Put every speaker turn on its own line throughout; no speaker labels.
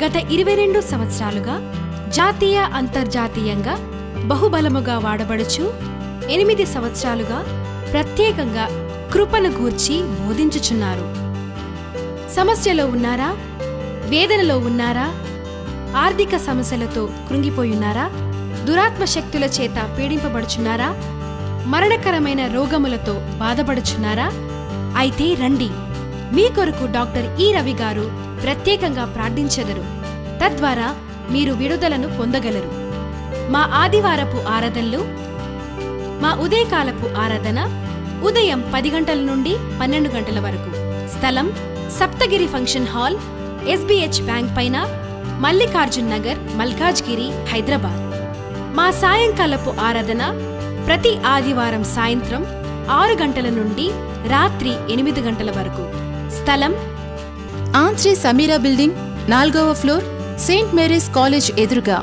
గత ఇరవై రెండు సంవత్సరాలుగా జాతీయ అంతర్జాతీయంగా బహుబలముగా వాడబడుచు ఎనిమిది సంవత్సరాలుగా ప్రత్యేకంగా కృపను గూర్చి బోధించుచున్నారు సమస్యలో ఉన్నారా వేదనలో ఉన్నారా ఆర్థిక సమస్యలతో కృంగిపోయున్నారా దురాత్మ శక్తుల చేత పీడింపబడుచున్నారా మరణకరమైన రోగములతో బాధపడుచున్నారా అయితే రండి మీ కొరకు డాక్టర్ ఈ రవి గారు ప్రత్యేకంగా ప్రార్థించెదరు తద్వారా మీరు విడుదలను పొందగలరు మా ఆదివారపు ఆరాధనలు మా ఉదయకాలపు ఆరాధన ఉదయం పది గంటల నుండి పన్నెండు గంటల వరకు స్థలం Saptagiri function hall SBH bank పైన మల్లికార్జున్ నగర్ మల్కాజ్గిరి హైదరాబాద్ మా సాయంకాలపు ఆరాధన ప్రతి ఆదివారం సాయంత్రం ఆరు గంటల నుండి రాత్రి ఎనిమిది గంటల వరకు స్థలం
ఆన్ శ్రీ సమీరా బిల్డింగ్ నాలుగవ ఫ్లోర్ సెయింట్ మేరీస్ కాలేజ్ ఎదురుగా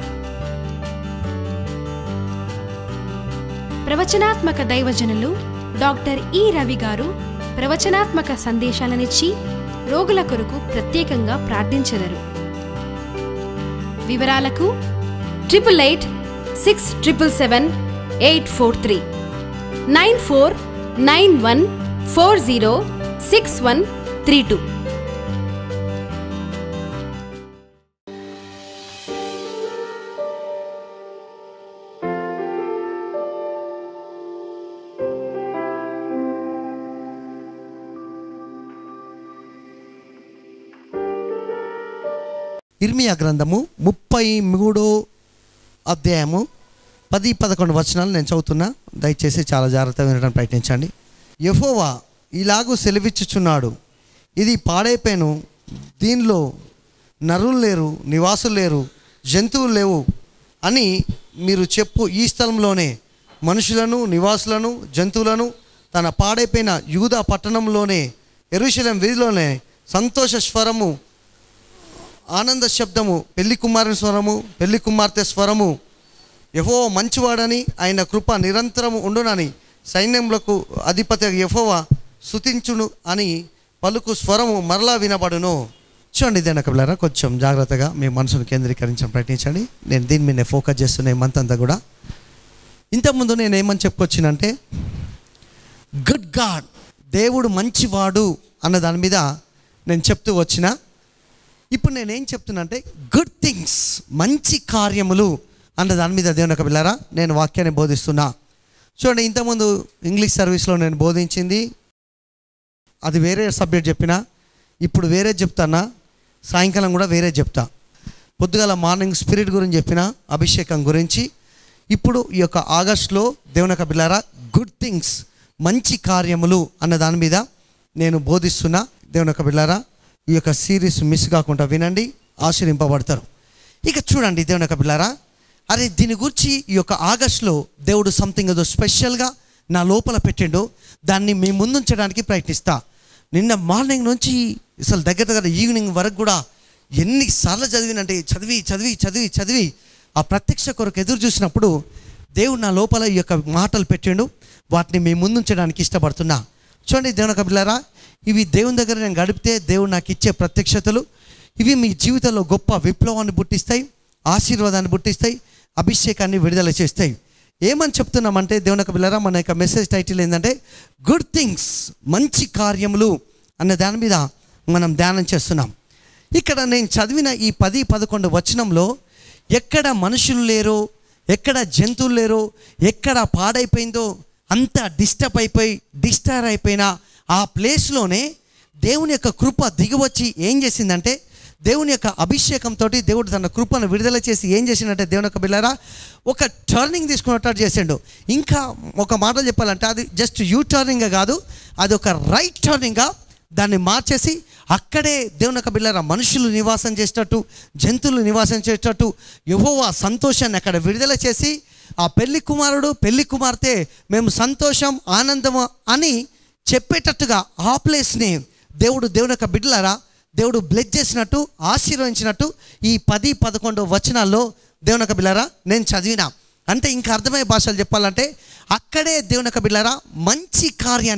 ప్రవచనాత్మక దైవజనులు డాక్టర్ ఈ రవి గారు ప్రవచనాత్మక సందేశాలనిచ్చి రోగుల కొరకు ప్రత్యేకంగా ప్రార్థించెదరు వివరాలకు triple eight six triple seven eight four three nine four nine one four zero six one three two
ఇర్మియా గ్రంథము ముప్పై మూడో అధ్యాయము పది పదకొండు వచనాలు నేను చదువుతున్నా దయచేసి చాలా జాగ్రత్తగా వినడానికి ప్రయత్నించండి యెహోవా ఇలాగూ సెలవిచ్చుచున్నాడు ఇది పాడైపోయాను దీనిలో నరులు లేరు నివాసులు లేరు జంతువులు లేవు అని మీరు చెప్పు ఈ స్థలంలోనే మనుషులను నివాసులను జంతువులను తన పాడైపోయిన యూదా పట్టణంలోనే ఎరుశలం వీధిలోనే సంతోష స్వరము ఆనంద శబ్దము పెళ్లి కుమారుని స్వరము పెళ్లి కుమార్తె స్వరము యహో మంచివాడని ఆయన కృప నిరంతరము ఉండునని సైన్యములకు అధిపతి యహోవ శుతించును అని పలుకు స్వరము మరలా వినబడును చూడండి దేని కబిలారా కొంచెం జాగ్రత్తగా మీ మనసును కేంద్రీకరించడం ప్రయత్నించండి నేను దీని మీద ఫోకస్ చేస్తున్న ఈ మంత్ అంతా కూడా ఇంతకుముందు నేను ఏమని చెప్పుకొచ్చినంటే గుడ్ గాడ్ దేవుడు మంచివాడు అన్న దాని మీద నేను చెప్తూ వచ్చిన ఇప్పుడు నేనేం చెప్తున్నా అంటే గుడ్ థింగ్స్ మంచి కార్యములు అన్న దాని మీద దేవుని యొక్క పిల్లరా నేను వాక్యాన్ని బోధిస్తున్నా చూడండి ఇంతకుముందు ఇంగ్లీష్ సర్వీస్లో నేను బోధించింది అది వేరే సబ్జెక్ట్ చెప్పిన ఇప్పుడు వేరే చెప్తానా సాయంకాలం కూడా వేరే చెప్తా పొద్దుగాల మార్నింగ్ స్పిరిట్ గురించి చెప్పిన అభిషేకం గురించి ఇప్పుడు ఈ యొక్క ఆగస్ట్లో దేవుని యొక్క బిల్లారా గుడ్ థింగ్స్ మంచి కార్యములు అన్న దాని మీద నేను బోధిస్తున్నా దేవుని యొక్క బిల్లారా ఈ యొక్క సిరీస్ మిస్ కాకుండా వినండి ఆశ్రయింపబడతారు ఇక చూడండి దేవుని యొక్క బిల్లారా అరే దీని గురించి ఈ యొక్క ఆగస్ట్లో దేవుడు సంథింగ్ ఏదో స్పెషల్గా నా లోపల పెట్టిండు దాన్ని మీ ముందుంచడానికి ప్రయత్నిస్తా నిన్న మార్నింగ్ నుంచి అసలు దగ్గర దగ్గర ఈవినింగ్ వరకు కూడా ఎన్నిసార్లు చదివినంటే చదివి చదివి చదివి చదివి ఆ ప్రత్యక్ష కొరకు ఎదురు చూసినప్పుడు దేవుడు నా లోపల ఈ యొక్క మాటలు పెట్టిండు వాటిని మీ ముందుంచడానికి ఇష్టపడుతున్నా చూడండి దేవుని యొక్క బిడ్డలారా ఇవి దేవుని దగ్గర నేను గడిపితే దేవుడు నాకు ఇచ్చే ప్రత్యక్షతలు ఇవి మీ జీవితంలో గొప్ప విప్లవాన్ని పుట్టిస్తాయి ఆశీర్వాదాన్ని పుట్టిస్తాయి అభిషేకాన్ని విడుదల చేస్తాయి ఏమని చెప్తున్నామంటే దేవుని యొక్క బిళ్ళరా మన యొక్క మెసేజ్ టైటిల్ ఏంటంటే గుడ్ థింగ్స్ మంచి కార్యములు అన్న దాని మీద మనం ధ్యానం చేస్తున్నాం ఇక్కడ నేను చదివిన ఈ పది పదకొండు వచనంలో ఎక్కడ మనుషులు లేరో ఎక్కడ జంతువులు లేరో ఎక్కడ పాడైపోయిందో అంతా డిస్టర్బ్ అయిపోయి డిస్టర్ అయిపోయిన ఆ ప్లేస్లోనే దేవుని యొక్క కృప దిగివచ్చి ఏం చేసిందంటే దేవుని యొక్క అభిషేకంతో దేవుడు తన కృపను విడుదల చేసి ఏం చేసిందంటే దేవుని యొక్క బిళ్ళరా ఒక టర్నింగ్ తీసుకున్నట్టు చేసిండు ఇంకా ఒక మాట చెప్పాలంటే అది జస్ట్ యూ టర్నింగ్ కాదు అది ఒక రైట్ టర్నింగ్గా దాన్ని మార్చేసి అక్కడే దేవుని యొక్క బిళ్ళరా మనుషులు నివాసం చేసేటట్టు జంతువులు నివాసం చేసేటట్టు యెహోవా సంతోషాన్ని అక్కడ విడుదల చేసి ఆ పెళ్లి కుమారుడు పెళ్లి కుమార్తె మేము సంతోషం ఆనందము అని చెప్పేటట్టుగా ఆ ప్లేస్ని దేవుడు దేవుని యొక్క బిడ్డలారా దేవుడు బ్లెస్ చేసినట్టు ఆశీర్వదించినట్టు ఈ పది పదకొండు వచనాల్లో దేవుని యొక్క బిడ్డలారా నేను చదివిన అంటే ఇంకా అర్థమయ్యే భాషలు చెప్పాలంటే అక్కడే దేవుని యొక్క బిడ్డలారా మంచి కార్యాన్ని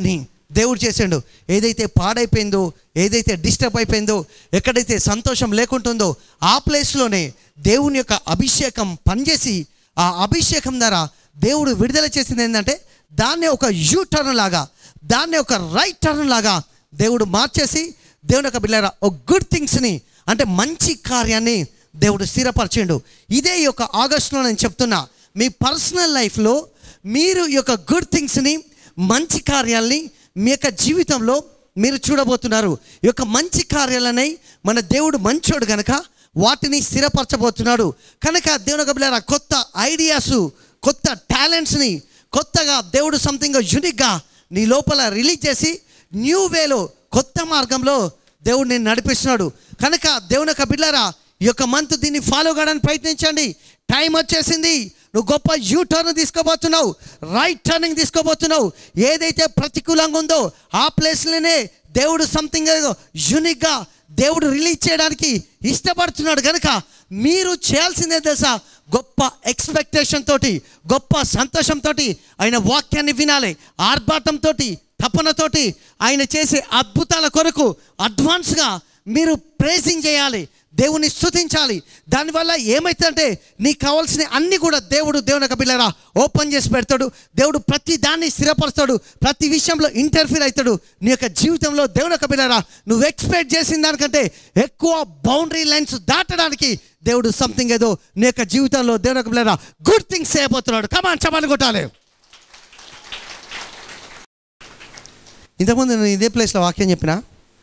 దేవుడు చేసిండు ఏదైతే పాడైపోయిందో ఏదైతే డిస్టర్బ్ అయిపోయిందో ఎక్కడైతే సంతోషం లేకుంటుందో ఆ ప్లేస్లోనే దేవుని యొక్క అభిషేకం పనిచేసి ఆ అభిషేకం ద్వారా దేవుడు విడుదల చేసింది ఏంటంటే దాన్ని ఒక యూ టర్న్ లాగా దాన్ని ఒక రైట్ టర్న్ లాగా దేవుడు మార్చేసి దేవుని యొక్క బిళ్ళారా ఒక గుడ్ థింగ్స్ని అంటే మంచి కార్యాన్ని దేవుడు స్థిరపరిచిండు ఇదే ఈ యొక్క ఆగస్టులో నేను చెప్తున్నా మీ పర్సనల్ లైఫ్లో మీరు ఈ యొక్క గుడ్ థింగ్స్ని మంచి కార్యాల్ని మీ యొక్క జీవితంలో మీరు చూడబోతున్నారు ఈ యొక్క మంచి కార్యాలనై మన దేవుడు మంచోడు గనక వాటిని స్థిరపరచబోతున్నాడు కనుక దేవుని యొక్క బిడ్డలారా కొత్త ఐడియాస్ కొత్త టాలెంట్స్ని కొత్తగా దేవుడు సంథింగ్ యూనిక్గా నీ లోపల రిలీజ్ చేసి న్యూ వేలో కొత్త మార్గంలో దేవుడు నేను నడిపిస్తున్నాడు కనుక దేవుని యొక్క బిడ్డారా ఈ యొక్క మంత్ దీన్ని ఫాలో కావడానికి ప్రయత్నించండి టైం వచ్చేసింది నువ్వు గొప్ప యూ టర్న్ తీసుకోబోతున్నావు రైట్ టర్నింగ్ తీసుకోబోతున్నావు ఏదైతే ప్రతికూలంగా ఉందో ఆ ప్లేస్లోనే దేవుడు సంథింగ్ యూనిక్గా దేవుడు రిలీజ్ చేయడానికి ఇష్టపడుతున్నాడు కనుక మీరు చేయాల్సిందే తెలుసా గొప్ప ఎక్స్పెక్టేషన్ తోటి గొప్ప సంతోషంతో ఆయన వాక్యాన్ని వినాలి ఆర్భాటంతో తపనతోటి ఆయన చేసే అద్భుతాల కొరకు అడ్వాన్స్గా మీరు ప్రేసింగ్ చేయాలి దేవుని స్తుతించాలి దానివల్ల ఏమవుతుందంటే నీకు కావాల్సిన అన్ని కూడా దేవుడు దేవుని యొక్క పిల్లరా ఓపెన్ చేసి పెడతాడు దేవుడు ప్రతి దాన్ని స్థిరపరుస్తాడు ప్రతి విషయంలో ఇంటర్ఫీర్ అవుతాడు నీ యొక్క జీవితంలో దేవుని యొక్క పిల్లరా నువ్వు ఎక్స్పెక్ట్ చేసిన దానికంటే ఎక్కువ బౌండరీ లైన్స్ దాటడానికి దేవుడు సంథింగ్ ఏదో నీ యొక్క జీవితంలో దేవుని యొక్క పిల్లరా గుడ్ థింగ్స్ చేయబోతున్నాడు కమాన్ చమాలి కొట్టాలి ఇంతకుముందు నేను ఇదే ప్లేస్లో వాక్యం చెప్పిన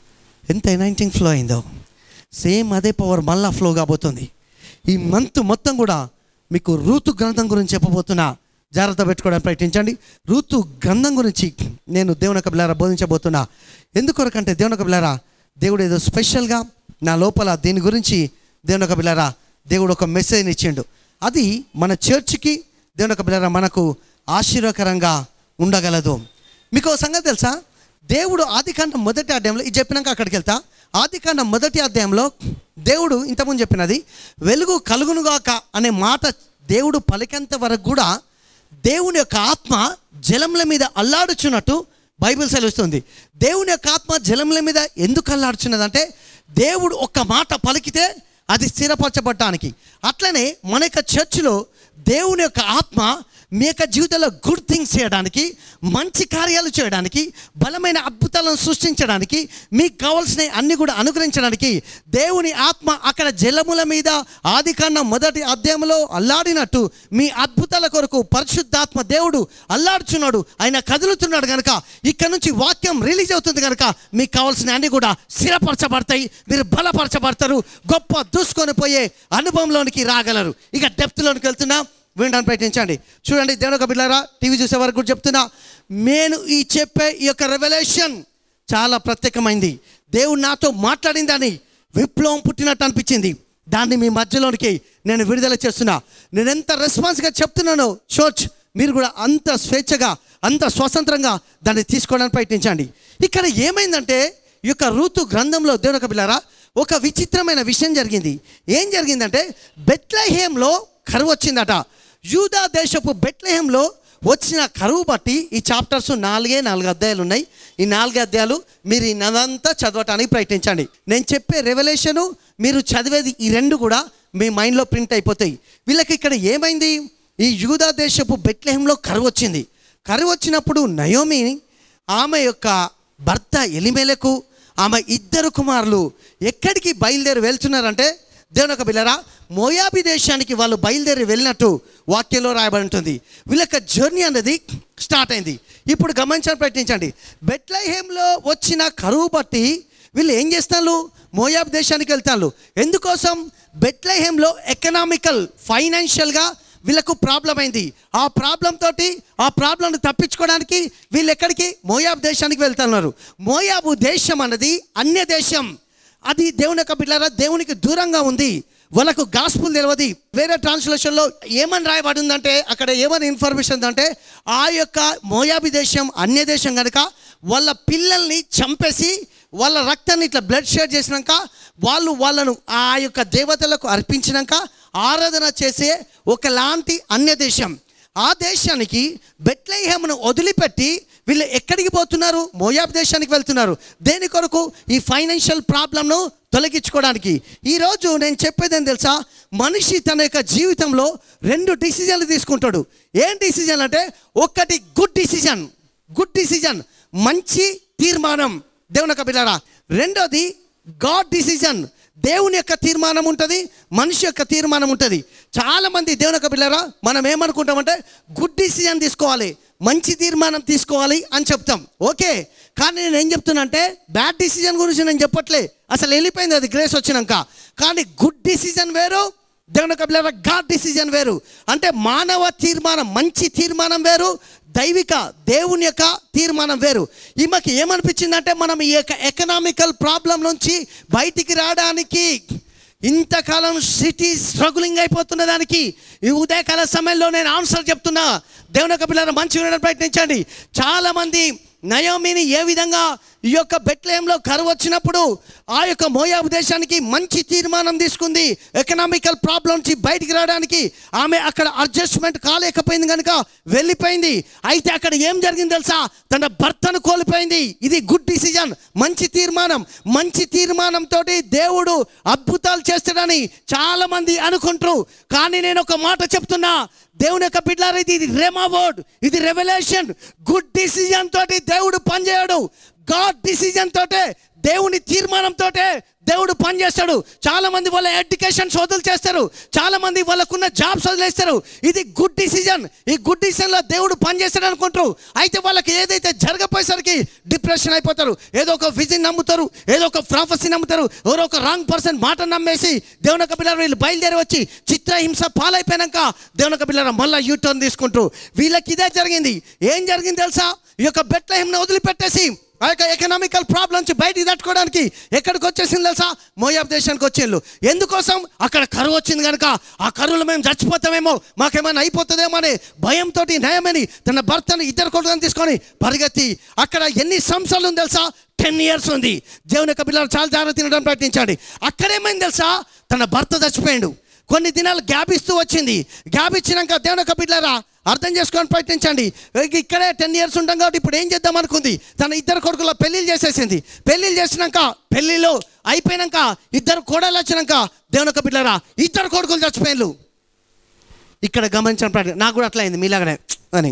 ఎంత ఎనైంటింగ్ ఫ్లో అయిందో సేమ్ అదే పవర్ మళ్ళా ఫ్లో కాబోతుంది ఈ మంత్ మొత్తం కూడా మీకు ఋతు గ్రంథం గురించి చెప్పబోతున్నా జాగ్రత్త పెట్టుకోవడానికి ప్రయత్నించండి ఋతు గ్రంథం గురించి నేను దేవుని యొక్క బిళ్ళారా బోధించబోతున్నా ఎందుకొరకంటే దేవుని యొక్క బిళ్ళారా దేవుడు ఏదో స్పెషల్గా నా లోపల దీని గురించి దేవుని యొక్క బిళ్ళారా దేవుడు ఒక మెసేజ్ని ఇచ్చిండు అది మన చర్చ్కి దేవుని యొక్క బిళ్ళారా మనకు ఆశీర్వకరంగా ఉండగలదు మీకు ఒక సంగతి తెలుసా దేవుడు ఆదికాండం మొదటి అధ్యాయంలో ఇది చెప్పినాక అక్కడికి వెళ్తా ఆదికాండం మొదటి అధ్యాయంలో దేవుడు ఇంతకుముందు చెప్పినది వెలుగు కలుగునుగాక అనే మాట దేవుడు పలికేంత వరకు కూడా దేవుని యొక్క ఆత్మ జలముల మీద అల్లాడుచున్నట్టు బైబిల్ సెలవుస్తుంది దేవుని యొక్క ఆత్మ జలముల మీద ఎందుకు అల్లాడుచున్నదంటే దేవుడు ఒక్క మాట పలికితే అది స్థిరపరచబడటానికి అట్లనే మన యొక్క చర్చిలో దేవుని యొక్క ఆత్మ మీ యొక్క జీవితంలో గుడ్ థింగ్స్ చేయడానికి మంచి కార్యాలు చేయడానికి బలమైన అద్భుతాలను సృష్టించడానికి మీకు కావాల్సిన అన్ని కూడా అనుగ్రహించడానికి దేవుని ఆత్మ అక్కడ జలముల మీద ఆదికాండం మొదటి అధ్యాయంలో అల్లాడినట్టు మీ అద్భుతాల కొరకు పరిశుద్ధాత్మ దేవుడు అల్లాడుచున్నాడు ఆయన కదులుతున్నాడు కనుక ఇక్కడ నుంచి వాక్యం రిలీజ్ అవుతుంది కనుక మీకు కావాల్సిన అన్ని కూడా స్థిరపరచబడతాయి మీరు బలపరచబడతారు గొప్ప దూసుకొని పోయే అనుభవంలోనికి రాగలరు ఇక డెప్త్లోనికి వెళ్తున్నా వినడానికి ప్రయత్నించండి చూడండి దేవుని ఒక బిడ్డారా టీవీ చూసే వరకు కూడా చెప్తున్నా నేను ఈ చెప్పే ఈ యొక్క రెవల్యూషన్ చాలా ప్రత్యేకమైంది దేవుడు నాతో మాట్లాడిందని విప్లవం పుట్టినట్టు అనిపించింది దాన్ని మీ మధ్యలోనికి నేను విడుదల చేస్తున్నా నేను ఎంత రెస్పాన్స్గా చెప్తున్నానో చోచ్ మీరు కూడా అంత స్వేచ్ఛగా అంత స్వతంత్రంగా దాన్ని తీసుకోవడానికి ప్రయత్నించండి ఇక్కడ ఏమైందంటే ఈ యొక్క ఋతు గ్రంథంలో దేవుని ఒక బిల్లారా ఒక విచిత్రమైన విషయం జరిగింది ఏం జరిగిందంటే బెట్లహేంలో కరువు వచ్చిందట యూదా దేశపు బెట్లహేంలో వచ్చిన కరువు బట్టి ఈ చాప్టర్స్ నాలుగే నాలుగు అధ్యాయాలు ఉన్నాయి ఈ నాలుగు అధ్యాయాలు మీరు ఈ నదంతా చదవటానికి ప్రయత్నించండి నేను చెప్పే రెవల్యూషను మీరు చదివేది ఈ రెండు కూడా మీ మైండ్లో ప్రింట్ అయిపోతాయి వీళ్ళకి ఇక్కడ ఏమైంది ఈ యూదా దేశపు బెట్లహేంలో కరువు వచ్చింది కరువు వచ్చినప్పుడు నయోమి ఆమె యొక్క భర్త ఎలిమేలకు ఆమె ఇద్దరు కుమారులు ఎక్కడికి బయలుదేరి వెళ్తున్నారంటే దేవుని ఒక బిల్లరా మోయాబి దేశానికి వాళ్ళు బయలుదేరి వెళ్ళినట్టు వాక్యంలో రాయబడి ఉంటుంది వీళ్ళ యొక్క జర్నీ అనేది స్టార్ట్ అయింది ఇప్పుడు గమనించడానికి ప్రయత్నించండి బెట్లహేంలో వచ్చిన కరువు బట్టి వీళ్ళు ఏం చేస్తారు మోయాబ్ దేశానికి వెళ్తారు ఎందుకోసం బెట్లహేంలో ఎకనామికల్ ఫైనాన్షియల్గా వీళ్ళకు ప్రాబ్లం అయింది ఆ ప్రాబ్లం తోటి ఆ ప్రాబ్లంను తప్పించుకోవడానికి వీళ్ళు ఎక్కడికి మోయాబ్ దేశానికి వెళ్తున్నారు మోయాబు దేశం అన్నది అన్య దేశం అది దేవుని యొక్క బిడ్డారా దేవునికి దూరంగా ఉంది వాళ్ళకు గాస్పుల్ తెలియదు వేరే ట్రాన్స్లేషన్లో ఏమని రాయబడి ఉందంటే అక్కడ ఏమని ఇన్ఫర్మేషన్ ఉందంటే ఆ యొక్క మోయాబి దేశం అన్య దేశం కనుక వాళ్ళ పిల్లల్ని చంపేసి వాళ్ళ రక్తాన్ని ఇట్లా బ్లడ్ షేర్ చేసినాక వాళ్ళు వాళ్ళను ఆ యొక్క దేవతలకు అర్పించినాక ఆరాధన చేసే ఒకలాంటి అన్య దేశం ఆ దేశానికి బెట్లైహేమును వదిలిపెట్టి వీళ్ళు ఎక్కడికి పోతున్నారు మోయాబ్ దేశానికి వెళ్తున్నారు దేని కొరకు ఈ ఫైనాన్షియల్ ప్రాబ్లంను తొలగించుకోవడానికి ఈరోజు నేను చెప్పేది ఏం తెలుసా మనిషి తన యొక్క జీవితంలో రెండు డిసిజన్లు తీసుకుంటాడు ఏం డిసిజన్ అంటే ఒకటి గుడ్ డిసిజన్ గుడ్ డిసిజన్ మంచి తీర్మానం దేవుని యొక్క బిడ్డారా రెండోది గాడ్ డిసిజన్ దేవుని యొక్క తీర్మానం ఉంటుంది మనిషి యొక్క తీర్మానం ఉంటుంది చాలామంది దేవుని యొక్క పిల్లరా మనం ఏమనుకుంటామంటే గుడ్ డిసిజన్ తీసుకోవాలి మంచి తీర్మానం తీసుకోవాలి అని చెప్తాం ఓకే కానీ నేను ఏం చెప్తున్నా అంటే బ్యాడ్ డిసిజన్ గురించి నేను చెప్పట్లే అసలు వెళ్ళిపోయింది అది గ్రేస్ వచ్చినాక కానీ గుడ్ డిసిజన్ వేరు దేవుని యొక్క పిల్లల గాడ్ డిసిజన్ వేరు అంటే మానవ తీర్మానం మంచి తీర్మానం వేరు దైవిక దేవుని యొక్క తీర్మానం వేరు ఈమెకి ఏమనిపించిందంటే మనం ఈ యొక్క ఎకనామికల్ ప్రాబ్లం నుంచి బయటికి రావడానికి ఇంతకాలం సిటీ స్ట్రగులింగ్ అయిపోతున్న దానికి ఈ ఉదయకాల సమయంలో నేను ఆన్సర్ చెప్తున్నా దేవుని యొక్క పిల్లలు మంచిగా ఉండడానికి ప్రయత్నించండి చాలామంది నయోమిని ఏ విధంగా ఈ యొక్క బెట్లేయంలో కరువు వచ్చినప్పుడు ఆ యొక్క మోయాబు దేశానికి మంచి తీర్మానం తీసుకుంది ఎకనామికల్ ప్రాబ్లం నుంచి బయటికి రావడానికి ఆమె అక్కడ అడ్జస్ట్మెంట్ కాలేకపోయింది కనుక వెళ్ళిపోయింది అయితే అక్కడ ఏం జరిగింది తెలుసా తన భర్తను కోల్పోయింది ఇది గుడ్ డిసిజన్ మంచి తీర్మానం మంచి తీర్మానంతో దేవుడు అద్భుతాలు చేస్తాడని చాలా మంది అనుకుంటారు కానీ నేను ఒక మాట చెప్తున్నా దేవుని యొక్క బిడ్డారు ఇది ఇది రెమా వర్డ్ ఇది రెవల్యూషన్ గుడ్ డిసిజన్ తోటి దేవుడు పనిచేయడు గాడ్ డిసిజన్ తోటే దేవుని తీర్మానంతో దేవుడు పనిచేస్తాడు చాలా మంది వాళ్ళ ఎడ్యుకేషన్ వదులు చేస్తారు చాలా మంది వాళ్ళకున్న జాబ్స్ వదిలేస్తారు ఇది గుడ్ డిసిజన్ ఈ గుడ్ డిసిజన్లో దేవుడు పనిచేస్తాడు అనుకుంటారు అయితే వాళ్ళకి ఏదైతే జరగపోయేసరికి డిప్రెషన్ అయిపోతారు ఏదో ఒక విజన్ నమ్ముతారు ఏదో ఒక ప్రాఫెసీ నమ్ముతారు ఎవరో ఒక రాంగ్ పర్సన్ మాట నమ్మేసి దేవుని యొక్క పిల్లలు వీళ్ళు బయలుదేరి వచ్చి చిత్రహింస పాలైపోయాక దేవుని యొక్క పిల్లలు మళ్ళీ యూటర్న్ తీసుకుంటారు వీళ్ళకి ఇదే జరిగింది ఏం జరిగింది తెలుసా ఈ యొక్క బెట్లహింను వదిలిపెట్టేసి ఆ యొక్క ఎకనామికల్ ప్రాబ్లం నుంచి బయటికి తట్టుకోవడానికి ఎక్కడికి వచ్చేసింది తెలుసా మోయాబ్ దేశానికి వచ్చేళ్ళు ఎందుకోసం అక్కడ కరువు వచ్చింది కనుక ఆ కరువులో మేము చచ్చిపోతామేమో మాకేమైనా అయిపోతుందేమో అనే భయంతో నయమని తన భర్తను ఇద్దరు కొడుకుని తీసుకొని పరిగెత్తి అక్కడ ఎన్ని సంవత్సరాలు ఉంది తెలుసా టెన్ ఇయర్స్ ఉంది దేవుని యొక్క పిల్లలు చాలా జాగ్రత్త తినడం ప్రయత్నించండి అక్కడేమైంది తెలుసా తన భర్త చచ్చిపోయాడు కొన్ని దినాలు గ్యాప్ ఇస్తూ వచ్చింది గ్యాప్ ఇచ్చినాక దేవుని యొక్క బిడ్డలారా అర్థం చేసుకొని ప్రయత్నించండి ఇక్కడే టెన్ ఇయర్స్ ఉంటాం కాబట్టి ఇప్పుడు ఏం చేద్దాం అనుకుంది తన ఇద్దరు కొడుకుల పెళ్ళిళ్ళు చేసేసింది పెళ్ళిళ్ళు చేసినాక పెళ్ళిళ్ళు అయిపోయినాక ఇద్దరు కోడలు వచ్చినాక దేవుని యొక్క బిడ్డలారా ఇద్దరు కొడుకులు చచ్చిపోయారు ఇక్కడ గమనించిన ప్రయత్నం నాకు కూడా అట్లా అయింది మీలాగనే అని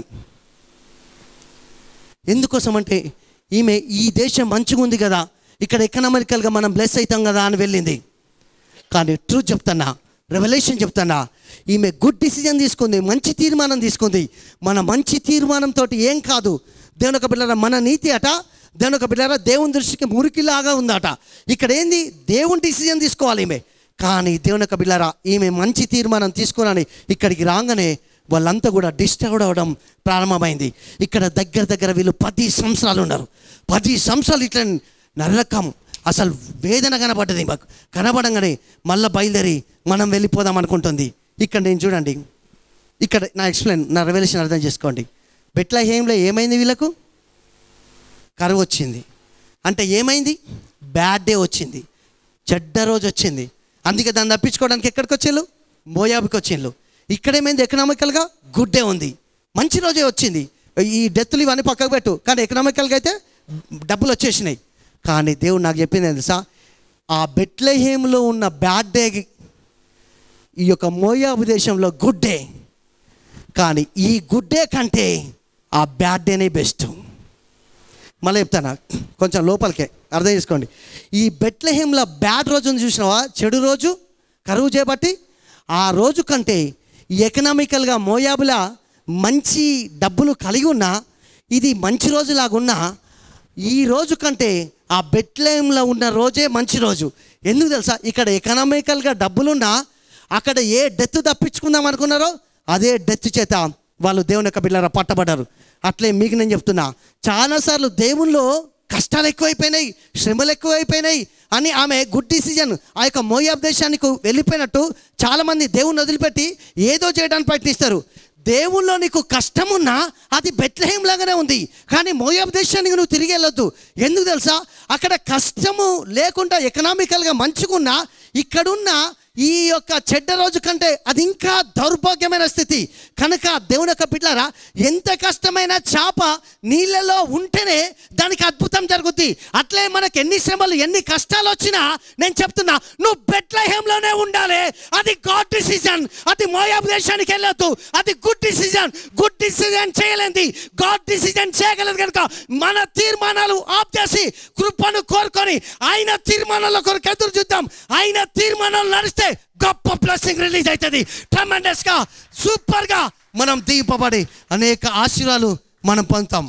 ఎందుకోసం అంటే ఈమె ఈ దేశం మంచిగా ఉంది కదా ఇక్కడ ఎకనామికల్గా మనం బ్లెస్ అవుతాం కదా అని వెళ్ళింది కానీ ట్రూత్ చెప్తున్నా రెవల్యూషన్ చెప్తున్నా ఈమె గుడ్ డిసిజన్ తీసుకుంది మంచి తీర్మానం తీసుకుంది మన మంచి తీర్మానంతో ఏం కాదు దేవుని ఒక బిడ్డరా మన నీతి అట దేవుని ఒక బిడ్డరా దేవుని దృష్టికి మురికిలాగా ఉందట ఇక్కడ ఏంది దేవుని డిసిజన్ తీసుకోవాలి ఈమె కానీ దేవుని యొక్క బిడ్డరా ఈమె మంచి తీర్మానం తీసుకుని ఇక్కడికి రాగానే వాళ్ళంతా కూడా డిస్టర్బ్ అవ్వడం ప్రారంభమైంది ఇక్కడ దగ్గర దగ్గర వీళ్ళు పది సంవత్సరాలు ఉన్నారు పది సంవత్సరాలు ఇట్లా నరకం అసలు వేదన కనబడ్డది మాకు కనబడంగానే మళ్ళీ బయలుదేరి మనం వెళ్ళిపోదాం అనుకుంటుంది ఇక్కడ నేను చూడండి ఇక్కడ నా ఎక్స్ప్లెయిన్ నా రెవల్యూషన్ అర్థం చేసుకోండి బెట్ల ఏంలో ఏమైంది వీళ్ళకు కరువు వచ్చింది అంటే ఏమైంది బ్యాడ్ డే వచ్చింది చెడ్డ రోజు వచ్చింది అందుకే దాన్ని తప్పించుకోవడానికి ఎక్కడికి వచ్చేళ్ళు మోయాబుకి వచ్చిండ్రు ఇక్కడ ఏమైంది ఎకనామికల్గా గుడ్ డే ఉంది మంచి రోజే వచ్చింది ఈ డెత్లు ఇవన్నీ పక్కకు పెట్టు కానీ ఎకనామికల్గా అయితే డబ్బులు వచ్చేసినాయి కానీ దేవుడు నాకు చెప్పింది ఏంటి తెలుసా ఆ బెట్లహేమ్లో ఉన్న బ్యాడ్ డే ఈ యొక్క మోయాబు దేశంలో గుడ్ డే కానీ ఈ గుడ్ డే కంటే ఆ బ్యాడ్ డేనే బెస్ట్ మళ్ళీ చెప్తాను కొంచెం లోపలికే అర్థం చేసుకోండి ఈ బెట్లహేమ్లో బ్యాడ్ రోజు ఉంది చూసినావా చెడు రోజు కరువు చేపట్టి ఆ రోజు కంటే ఈ ఎకనామికల్గా మోయాబులా మంచి డబ్బులు కలిగి ఉన్నా ఇది మంచి రోజులాగున్నా ఈ రోజు కంటే ఆ బెట్లహేమ్లో ఉన్న రోజే మంచి రోజు ఎందుకు తెలుసా ఇక్కడ ఎకనామికల్గా డబ్బులున్నా అక్కడ ఏ డెత్ తప్పించుకుందాం అనుకున్నారో అదే డెత్ చేత వాళ్ళు దేవుని యొక్క పిల్లల పట్టబడ్డారు అట్లే మీకు నేను చెప్తున్నా చాలాసార్లు దేవుల్లో కష్టాలు ఎక్కువైపోయినాయి శ్రమలు ఎక్కువైపోయినాయి అని ఆమె గుడ్ డిసిజన్ ఆ యొక్క మోయాబ్ దేశానికి వెళ్ళిపోయినట్టు చాలామంది దేవుని వదిలిపెట్టి ఏదో చేయడానికి ప్రయత్నిస్తారు దేవుల్లో నీకు కష్టం ఉన్నా అది బెత్లహేం లాగానే ఉంది కానీ మోయాబ్ దేశానికి నువ్వు తిరిగి వెళ్ళొద్దు ఎందుకు తెలుసా అక్కడ కష్టము లేకుండా ఎకనామికల్గా మంచిగున్నా ఇక్కడున్న ఈ యొక్క చెడ్డ రోజు కంటే అది ఇంకా దౌర్భాగ్యమైన స్థితి కనుక దేవుని యొక్క బిడ్డారా ఎంత కష్టమైన చేప నీళ్ళలో ఉంటేనే దానికి అద్భుతం జరుగుద్ది అట్లే మనకు ఎన్ని శ్రమలు ఎన్ని కష్టాలు వచ్చినా నేను చెప్తున్నా నువ్వు బెట్లహేంలోనే ఉండాలి అది గాడ్ డిసిజన్ అది మోయాబు దేశానికి వెళ్ళొద్దు అది గుడ్ డిసిజన్ గుడ్ డిసిజన్ చేయలేంది గాడ్ డిసిజన్ చేయగలదు కనుక మన తీర్మానాలు ఆఫ్ చేసి కృపను కోరుకొని ఆయన తీర్మానాల కొరకు ఎదురు చూద్దాం ఆయన తీర్మానాలు నడిస్తే గొప్ప బ్లెస్సింగ్ రిలీజ్ అవుతుంది ట్రమెండస్ గా సూపర్ గా మనం దీపబడి అనేక ఆశీర్వాదాలు మనం పొందుతాం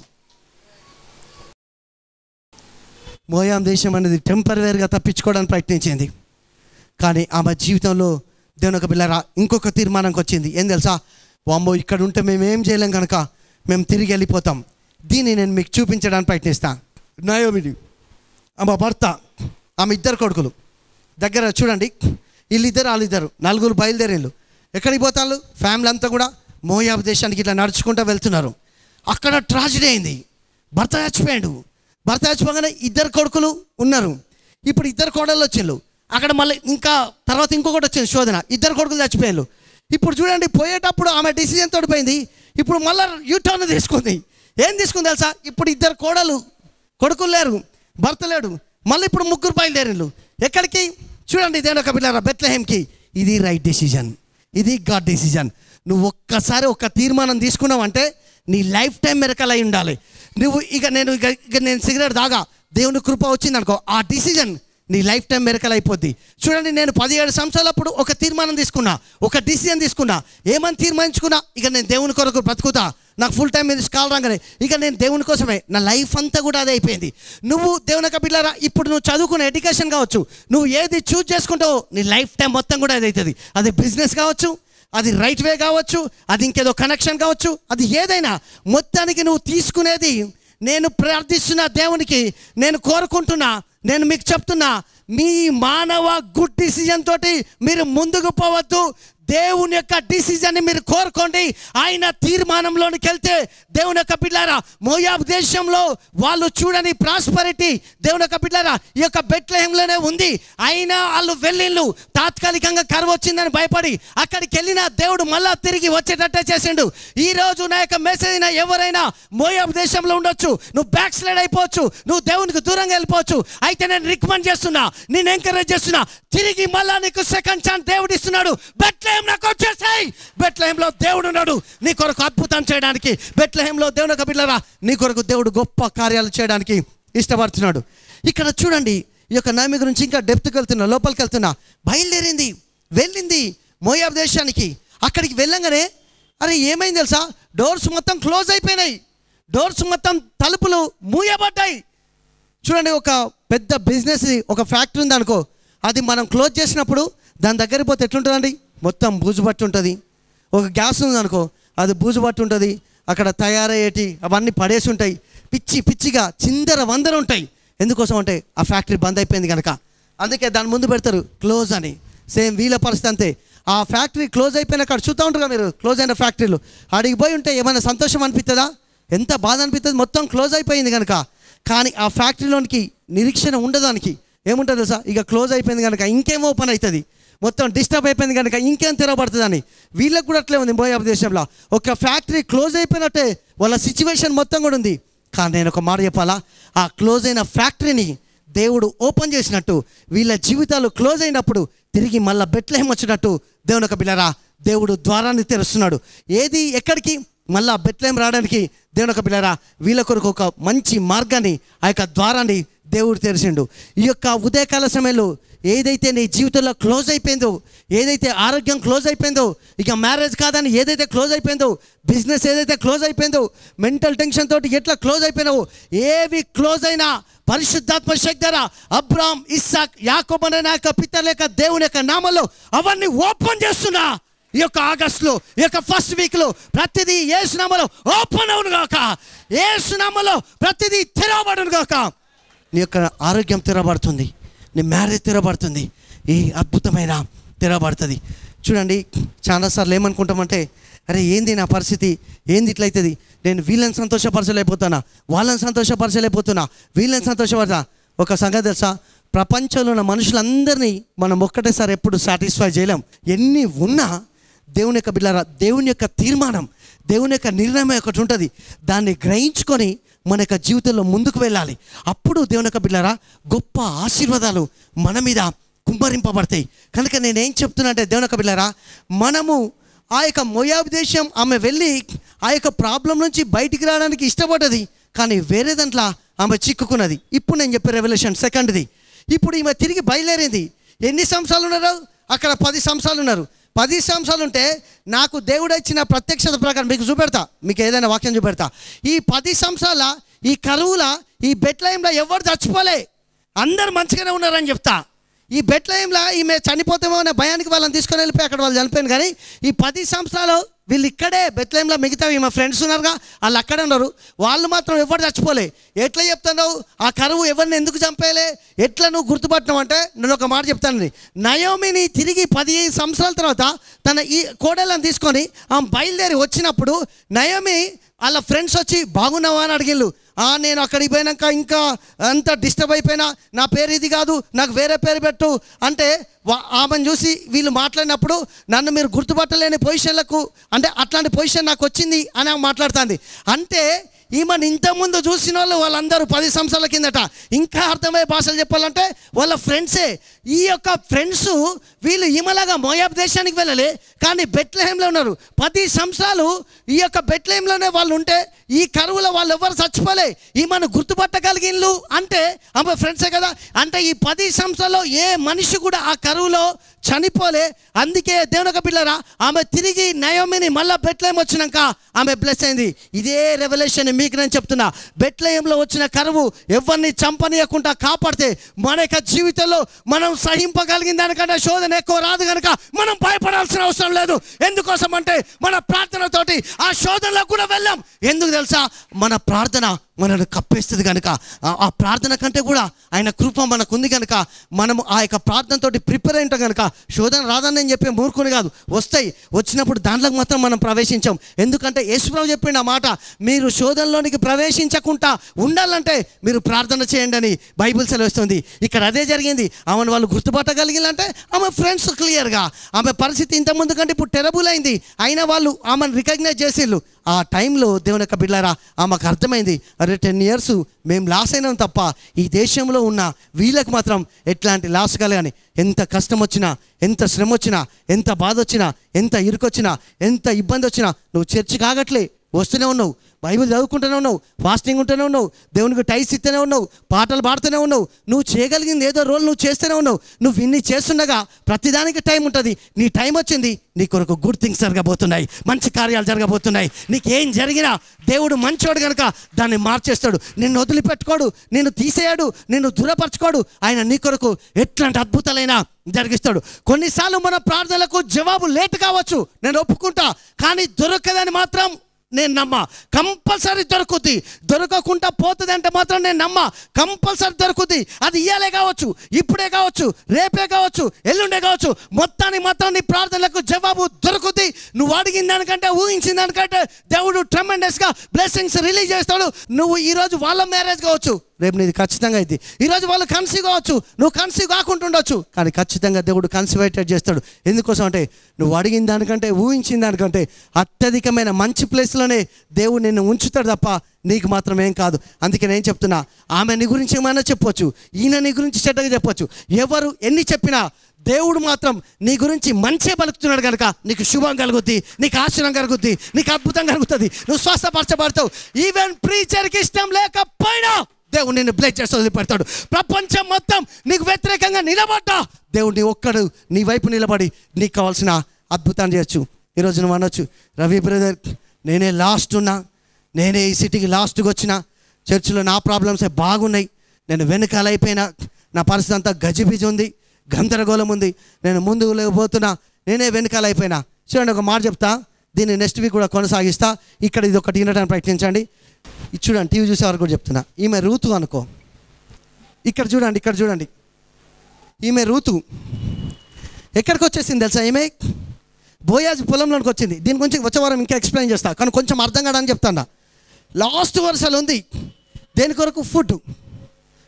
మోయాం దేశం అనేది టెంపరీగా తప్పించుకోవడానికి ప్రయత్నించింది కానీ ఆమె జీవితంలో దేవుని ఒక పిల్లరా ఇంకొక తీర్మానంకి వచ్చింది ఏం తెలుసా వామ్మో ఇక్కడ ఉంటే మేము ఏం చేయలేం కనుక మేము తిరిగి వెళ్ళిపోతాం దీన్ని నేను మీకు చూపించడానికి ప్రయత్నిస్తాను నయోమిడి ఆమె భర్త ఆమె ఇద్దరు కొడుకులు దగ్గర చూడండి వీళ్ళిద్దరు వాళ్ళిద్దరు నలుగురు బయలుదేరేళ్ళు ఎక్కడికి పోతారు ఫ్యామిలీ అంతా కూడా మోయాబు దేశానికి ఇట్లా నడుచుకుంటూ వెళ్తున్నారు అక్కడ ట్రాజడీ అయింది భర్త చచ్చిపోయాడు భర్త చచ్చిపోగానే ఇద్దరు కొడుకులు ఉన్నారు ఇప్పుడు ఇద్దరు కోడళ్ళు వచ్చిండ్రు అక్కడ మళ్ళీ ఇంకా తర్వాత ఇంకొకటి వచ్చింది శోధన ఇద్దరు కొడుకులు చచ్చిపోయారు ఇప్పుడు చూడండి పోయేటప్పుడు ఆమె డిసిజన్ తోడిపోయింది ఇప్పుడు మళ్ళీ యూటర్న్ తీసుకుంది ఏం తీసుకుంది తెలుసా ఇప్పుడు ఇద్దరు కోడలు కొడుకులు లేరు భర్త లేడు మళ్ళీ ఇప్పుడు ముగ్గురు బయలుదేరిండ్రు ఎక్కడికి చూడండి ఇదేనా ఒక పిల్లరా బెత్లహేమ్కి ఇది రైట్ డెసిజన్ ఇది గాడ్ డెసిజన్ నువ్వు ఒక్కసారి ఒక తీర్మానం తీసుకున్నావు అంటే నీ లైఫ్ టైం మెరకల్ అయి ఉండాలి నువ్వు ఇక నేను ఇక ఇక నేను సిగరెట్ దాగా దేవుని కృప వచ్చింది అనుకో ఆ డిసిజన్ నీ లైఫ్ టైం మెరకల్ అయిపోద్ది చూడండి నేను పదిహేడు సంవత్సరాలప్పుడు ఒక తీర్మానం తీసుకున్నా ఒక డిసిజన్ తీసుకున్నా ఏమని తీర్మానించుకున్నా ఇక నేను దేవుని కొరకు బ్రతుకుతా నాకు ఫుల్ టైం మీద కాల్ రాగానే ఇక నేను దేవుని కోసమే నా లైఫ్ అంతా కూడా అదే అయిపోయింది నువ్వు దేవుని యొక్క బిడ్డారా ఇప్పుడు నువ్వు చదువుకునే ఎడ్యుకేషన్ కావచ్చు నువ్వు ఏది చూజ్ చేసుకుంటావో నీ లైఫ్ టైం మొత్తం కూడా అది అవుతుంది అది బిజినెస్ కావచ్చు అది రైట్ వే కావచ్చు అది ఇంకేదో కనెక్షన్ కావచ్చు అది ఏదైనా మొత్తానికి నువ్వు తీసుకునేది నేను ప్రార్థిస్తున్న దేవునికి నేను కోరుకుంటున్నా నేను మీకు చెప్తున్నా మీ మానవ గుడ్ డిసిజన్ తోటి మీరు ముందుకు పోవద్దు దేవుని యొక్క డిసిజన్ని మీరు కోరుకోండి ఆయన తీర్మానంలోనికి వెళ్తే దేవుని యొక్క బిడ్డారా మోయాబ్ దేశంలో వాళ్ళు చూడని ప్రాస్పరిటీ దేవుని యొక్క బిడ్డారా ఈ యొక్క బెట్లహంలోనే ఉంది అయినా వాళ్ళు వెళ్ళిళ్ళు తాత్కాలికంగా కరువు వచ్చిందని భయపడి అక్కడికి వెళ్ళిన దేవుడు మళ్ళా తిరిగి వచ్చేటట్టే చేసిండు ఈ రోజు నా యొక్క మెసేజ్ అయినా ఎవరైనా మోయాబ్ దేశంలో ఉండొచ్చు నువ్వు బ్యాక్ స్లైడ్ అయిపోవచ్చు నువ్వు దేవునికి దూరంగా వెళ్ళిపోవచ్చు అయితే నేను రికమెండ్ చేస్తున్నా నేను ఎంకరేజ్ చేస్తున్నా తిరిగి మళ్ళా నీకు సెకండ్ ఛాన్స్ దేవుడు ఇస్తున్నాడు బెట్లహేం నాకు వచ్చేసాయి బెట్లహేంలో దేవుడు ఉన్నాడు నీ కొరకు అద్భుతం చేయడానికి బెట్లహేంలో దేవుని యొక్క బిడ్డలారా నీ కొరకు దేవుడు గొప్ప కార్యాలు చేయడానికి ఇష్టపడుతున్నాడు ఇక్కడ చూడండి ఈ యొక్క నామి గురించి ఇంకా డెప్త్కి వెళ్తున్నా లోపలికి వెళ్తున్నా బయలుదేరింది వెళ్ళింది మోయాబ్ దేశానికి అక్కడికి వెళ్ళంగానే అరే ఏమైంది తెలుసా డోర్స్ మొత్తం క్లోజ్ అయిపోయినాయి డోర్స్ మొత్తం తలుపులు మూయబడ్డాయి చూడండి ఒక పెద్ద బిజినెస్ ఒక ఫ్యాక్టరీ ఉంది అనుకో అది మనం క్లోజ్ చేసినప్పుడు దాని దగ్గరికి పోతే ఎట్లుంటుందండి మొత్తం బూజు పట్టి ఉంటుంది ఒక గ్యాస్ ఉంది అనుకో అది బూజు పట్టి ఉంటుంది అక్కడ తయారయ్యేటి అవన్నీ పడేసి ఉంటాయి పిచ్చి పిచ్చిగా చిందర వందర ఉంటాయి ఎందుకోసం అంటే ఆ ఫ్యాక్టరీ బంద్ అయిపోయింది కనుక అందుకే దాని ముందు పెడతారు క్లోజ్ అని సేమ్ వీళ్ళ పరిస్థితి అంతే ఆ ఫ్యాక్టరీ క్లోజ్ అయిపోయిన అక్కడ చూస్తూ ఉంటారు మీరు క్లోజ్ అయిన ఫ్యాక్టరీలు అడిగి పోయి ఉంటే ఏమైనా సంతోషం అనిపిస్తుందా ఎంత బాధ అనిపిస్తుంది మొత్తం క్లోజ్ అయిపోయింది కనుక కానీ ఆ ఫ్యాక్టరీలోనికి నిరీక్షణ ఉండదానికి ఏముంటుంది తెలుసా ఇక క్లోజ్ అయిపోయింది కనుక ఇంకేం ఓపెన్ అవుతుంది మొత్తం డిస్టర్బ్ అయిపోయింది కనుక ఇంకేం తెరవబడుతుందని వీళ్ళకి కూడా అట్లే ఉంది మోయాబ్ దేశంలో ఒక ఫ్యాక్టరీ క్లోజ్ అయిపోయినట్టే వాళ్ళ సిచ్యువేషన్ మొత్తం కూడా ఉంది కానీ నేను ఒక మాట చెప్పాలా ఆ క్లోజ్ అయిన ఫ్యాక్టరీని దేవుడు ఓపెన్ చేసినట్టు వీళ్ళ జీవితాలు క్లోజ్ అయినప్పుడు తిరిగి మళ్ళీ బెట్లహేం వచ్చినట్టు దేవుని ఒక బిళ్ళరా దేవుడు ద్వారాన్ని తెరుస్తున్నాడు ఏది ఎక్కడికి మళ్ళా బెట్లహేం రావడానికి దేవుని ఒక బిళ్ళరా వీళ్ళ కొరకు ఒక మంచి మార్గాన్ని ఆ యొక్క ద్వారాన్ని దేవుడు తెరిచిండు ఈ యొక్క ఉదయకాల సమయంలో ఏదైతే నీ జీవితంలో క్లోజ్ అయిపోయిందో ఏదైతే ఆరోగ్యం క్లోజ్ అయిపోయిందో ఇక మ్యారేజ్ కాదని ఏదైతే క్లోజ్ అయిపోయిందో బిజినెస్ ఏదైతే క్లోజ్ అయిపోయిందో మెంటల్ టెన్షన్ తోటి ఎట్లా క్లోజ్ అయిపోయినావు ఏవి క్లోజ్ అయినా పరిశుద్ధాత్మ శక్తి ద్వారా అబ్రామ్ ఇస్సాక్ యాకోబ్ అనే నా యొక్క పితల యొక్క దేవుని యొక్క నామంలో అవన్నీ ఓపెన్ చేస్తున్నా ఈ యొక్క ఆగస్టులో ఈ యొక్క ఫస్ట్ వీక్లో ప్రతిదీ ఏ సునామలో ఓపెన్ అవును గాక ఏ సునామలో ప్రతిదీ తెరవబడును గాక నీ యొక్క ఆరోగ్యం తెరబడుతుంది నీ మ్యారేజ్ తెరబడుతుంది ఈ అద్భుతమైన తెరబడుతుంది చూడండి చాలాసార్లు ఏమనుకుంటామంటే అరే ఏంది నా పరిస్థితి ఏంది ఇట్లయితుంది నేను వీళ్ళని సంతోషపరచలేకపోతున్నా వాళ్ళని సంతోషపరచలేకపోతున్నా వీళ్ళని సంతోషపరచా ఒక సంగతి తెలుసా ప్రపంచంలో ఉన్న మనుషులందరినీ మనం ఒక్కటేసారి ఎప్పుడు సాటిస్ఫై చేయలేం ఎన్ని ఉన్నా దేవుని యొక్క బిళ్ళారా దేవుని యొక్క తీర్మానం దేవుని యొక్క నిర్ణయం ఒకటి ఉంటుంది దాన్ని గ్రహించుకొని మన యొక్క జీవితంలో ముందుకు వెళ్ళాలి అప్పుడు దేవుని యొక్క బిళ్ళారా గొప్ప ఆశీర్వాదాలు మన మీద కుమ్మరింపబడతాయి కనుక నేనేం చెప్తున్నా అంటే దేవుని యొక్క బిళ్ళారా మనము ఆ యొక్క మొయాబ్ దేశం ఆమె వెళ్ళి ఆ యొక్క ప్రాబ్లం నుంచి బయటికి రావడానికి ఇష్టపడ్డది కానీ వేరే దాంట్లో ఆమె చిక్కుకున్నది ఇప్పుడు నేను చెప్పే రెవల్యూషన్ సెకండ్ది ఇప్పుడు ఈమె తిరిగి బయలుదేరింది ఎన్ని సంవత్సరాలు ఉన్నారు అక్కడ పది సంవత్సరాలు ఉన్నారు పది సంవత్సరాలు ఉంటే నాకు దేవుడు ఇచ్చిన ప్రత్యక్షత ప్రకారం మీకు చూపెడతా మీకు ఏదైనా వాక్యం చూపెడతా ఈ పది సంవత్సరాల ఈ కరువుల ఈ బెట్లయంలో ఎవరు చచ్చిపోలే అందరు మంచిగానే ఉన్నారని చెప్తా ఈ బెట్లయంలో ఈమె చనిపోతామో అనే భయానికి వాళ్ళని తీసుకొని వెళ్ళిపోయి అక్కడ వాళ్ళు చనిపోయాను కానీ ఈ పది సంవత్సరాలు వీళ్ళు ఇక్కడే బెత్లయంలో మిగతా మా ఫ్రెండ్స్ ఉన్నారుగా వాళ్ళు అక్కడే ఉన్నారు వాళ్ళు మాత్రం ఎవరు చచ్చిపోలే ఎట్లా చెప్తున్నావు ఆ కరువు ఎవరిని ఎందుకు చంపేయలే ఎట్లా నువ్వు గుర్తుపట్టినావు అంటే నేను ఒక మాట చెప్తాను నయోమిని తిరిగి పదిహేను సంవత్సరాల తర్వాత తన ఈ కోడలను తీసుకొని ఆమె బయలుదేరి వచ్చినప్పుడు నయోమి వాళ్ళ ఫ్రెండ్స్ వచ్చి బాగున్నావా అని అడిగిళ్ళు "ఆ, నేను అక్కడికి పోయినాక ఇంకా అంత డిస్టర్బ్ అయిపోయినా నా పేరు ఇది కాదు నాకు వేరే పేరు పెట్టు అంటే వా- ఆమెను చూసి వీళ్ళు మాట్లాడినప్పుడు నన్ను మీరు గుర్తుపట్టలేని పొజిషన్లకు అంటే అట్లాంటి పొజిషన్ నాకు వచ్చింది అని ఆమె మాట్లాడుతుంది అంటే ఈమెను ఇంతకుముందు చూసిన వాళ్ళు వాళ్ళందరూ పది సంవత్సరాల కిందట ఇంకా అర్థమయ్యే భాషలు చెప్పాలంటే వాళ్ళ ఫ్రెండ్సే ఈ యొక్క ఫ్రెండ్స్ వీళ్ళు ఈమెలాగా మోయాబ్ దేశానికి వెళ్ళలే కానీ బెట్లహేంలో ఉన్నారు పది సంవత్సరాలు ఈ యొక్క బెట్లహేంలోనే వాళ్ళు ఉంటే ఈ కరువులో వాళ్ళు ఎవరు చచ్చిపోలే ఈమెను గుర్తుపట్టగలిగిన్లు అంటే ఆమె ఫ్రెండ్సే కదా అంటే ఈ పది సంవత్సరాల్లో ఏ మనిషి కూడా ఆ కరువులో చనిపోలే అందుకే దేవునొక పిల్లరా ఆమె తిరిగి నయోమిని మళ్ళా బెట్లయం వచ్చినాక ఆమె బ్లెస్ అయింది ఇదే రెవల్యూషన్ మీకు నేను చెప్తున్నా బెట్లయంలో వచ్చిన కరువు ఎవరిని చంపనీయకుండా కాపాడితే మన యొక్క జీవితంలో మనం సహింపగలిగిన దానికంటే శోధన ఎక్కువ రాదు కనుక మనం భయపడాల్సిన అవసరం లేదు ఎందుకోసం అంటే మన ప్రార్థనతోటి ఆ శోధనలో కూడా వెళ్ళాం ఎందుకు తెలుసా మన ప్రార్థన మనల్ని కప్పేస్తుంది కనుక ఆ- ఆ ప్రార్థన కంటే కూడా ఆయన కృప మనకు ఉంది కనుక మనము ఆ యొక్క ప్రార్థనతోటి ప్రిపేర్ అయింటాం కనుక శోధన రాదని నేను చెప్పే మూర్ఖుని కాదు వస్తాయి వచ్చినప్పుడు దాంట్లోకి మాత్రం మనం ప్రవేశించాం ఎందుకంటే యేసుప్రభు చెప్పిండు ఆ మాట మీరు శోధనలోనికి ప్రవేశించకుండా ఉండాలంటే మీరు ప్రార్థన చేయండి అని బైబిల్ సెలవుస్తుంది ఇక్కడ అదే జరిగింది ఆమెను వాళ్ళు గుర్తుపట్టగలిగిందంటే ఆమె ఫ్రెండ్స్ క్లియర్గా ఆమె పరిస్థితి ఇంత ముందు కంటే ఇప్పుడు టెరబుల్ అయింది అయినా వాళ్ళు ఆమెను రికగ్నైజ్ చేసిళ్ళు ఆ టైంలో దేవుని యొక్క బిడ్డారా ఆమెకు అర్థమైంది అరే టెన్ ఇయర్స్ మేము లాస్ అయినాం తప్ప ఈ దేశంలో ఉన్న వీళ్ళకి మాత్రం ఎట్లాంటి లాస్ కలగని ఎంత కష్టం వచ్చినా ఎంత శ్రమ వచ్చినా ఎంత బాధ వచ్చినా ఎంత ఇరుకొచ్చినా ఎంత ఇబ్బంది వచ్చినా నువ్వు చర్చి కాగట్లే వస్తూనే ఉన్నావు బైబిల్ చదువుకుంటూనే ఉన్నావు ఫాస్టింగ్ ఉంటూనే ఉన్నావు దేవునికి టైస్ ఇస్తూనే ఉన్నావు పాటలు పాడుతూనే ఉన్నావు నువ్వు చేయగలిగింది ఏదో రోల్ నువ్వు చేస్తూనే ఉన్నావు నువ్వు ఇన్ని చేస్తుండగా ప్రతిదానికి టైం ఉంటుంది నీ టైం వచ్చింది నీ కొరకు గుడ్ థింగ్స్ జరగబోతున్నాయి మంచి కార్యాలు జరగబోతున్నాయి నీకేం జరిగినా దేవుడు మంచోడు కనుక దాన్ని మార్చేస్తాడు నిన్ను వదిలిపెట్టుకోడు నిన్ను తీసేయాడు నిన్ను దూరపరచుకోడు ఆయన నీ కొరకు ఎట్లాంటి అద్భుతాలైనా జరిగిస్తాడు కొన్నిసార్లు మన ప్రార్థనలకు జవాబు లేట్ కావచ్చు నేను ఒప్పుకుంటా కానీ దొరకదని మాత్రం నేను నమ్మ కంపల్సరీ దొరుకుద్ది దొరకకుండా పోతుంది అంటే మాత్రం నేను నమ్మ కంపల్సరీ దొరుకుద్ది అది ఇయ్యాలే కావచ్చు ఇప్పుడే కావచ్చు రేపే కావచ్చు ఎల్లుండే కావచ్చు మొత్తానికి మాత్రం నీ ప్రార్థనలకు జవాబు దొరుకుద్ది నువ్వు అడిగిన దానికంటే ఊహించిన దానికంటే దేవుడు ట్రెమెండస్గా బ్లెస్సింగ్స్ రిలీజ్ చేస్తాడు నువ్వు ఈరోజు వాళ్ళ మ్యారేజ్ కావచ్చు రేపు నీది ఖచ్చితంగా అయింది ఈరోజు వాళ్ళు కన్సీవ్ కావచ్చు నువ్వు కన్సీవ్ కాకుండా ఉండొచ్చు కానీ ఖచ్చితంగా దేవుడు కన్సివేటెడ్ చేస్తాడు ఎందుకోసం అంటే నువ్వు అడిగిన దానికంటే ఊహించిన దానికంటే అత్యధికమైన మంచి ప్లేస్లోనే దేవుడు నిన్ను ఉంచుతాడు తప్ప నీకు మాత్రం ఏం కాదు అందుకే నేను చెప్తున్నా ఆమె నీ గురించి ఏమైనా చెప్పొచ్చు ఈయన నీ గురించి చెడ్డగా చెప్పొచ్చు ఎవరు ఎన్ని చెప్పినా దేవుడు మాత్రం నీ గురించి మంచే పలుకుతున్నాడు కనుక నీకు శుభం కలుగుద్ది నీకు ఆశ్చర్యం కలుగుద్ది నీకు అద్భుతం కలుగుతుంది నువ్వు స్వస్థపరచబడతావు ఈవెన్ ప్రీచర్కి ఇష్టం లేకపోయినా దేవుడు నిన్ను బ్లెస్ చేసి వదిలిపెడతాడు ప్రపంచం మొత్తం నీకు వ్యతిరేకంగా నిలబడ్డా దేవుడు నీ ఒక్కడు నీ వైపు నిలబడి నీకు కావాల్సిన అద్భుతాన్ని చేయొచ్చు ఈరోజు నువ్వు అనొచ్చు రవి బ్రదర్ నేనే లాస్ట్ ఉన్నా నేనే ఈ సిటీకి లాస్ట్కి వచ్చిన చర్చిలో నా ప్రాబ్లమ్సే బాగున్నాయి నేను వెనకాల అయిపోయినా నా పరిస్థితి అంతా గజిబిజి ఉంది గందరగోళం ఉంది నేను ముందుకు లేకపోతున్నా నేనే వెనకాల అయిపోయినా చూడండి ఒక మాట చెప్తా దీన్ని నెక్స్ట్ వీక్ కూడా కొనసాగిస్తా ఇక్కడ ఇది ఒకటి వినడానికి ప్రయత్నించండి ఇది చూడండి టీవీ చూసే వరకు కూడా చెప్తున్నా ఈమె రూతు అనుకో ఇక్కడ చూడండి ఇక్కడ చూడండి ఈమె రూతు ఎక్కడికి వచ్చేసింది తెలుసా ఈమె బోయాజ్ పొలంలోనికి వచ్చింది దీని గురించి వచ్చే వారం ఇంకా ఎక్స్ప్లెయిన్ చేస్తా కానీ కొంచెం అర్థం కాదని చెప్తాను లాస్ట్ వరుసలో ఉంది దేని కొరకు ఫుడ్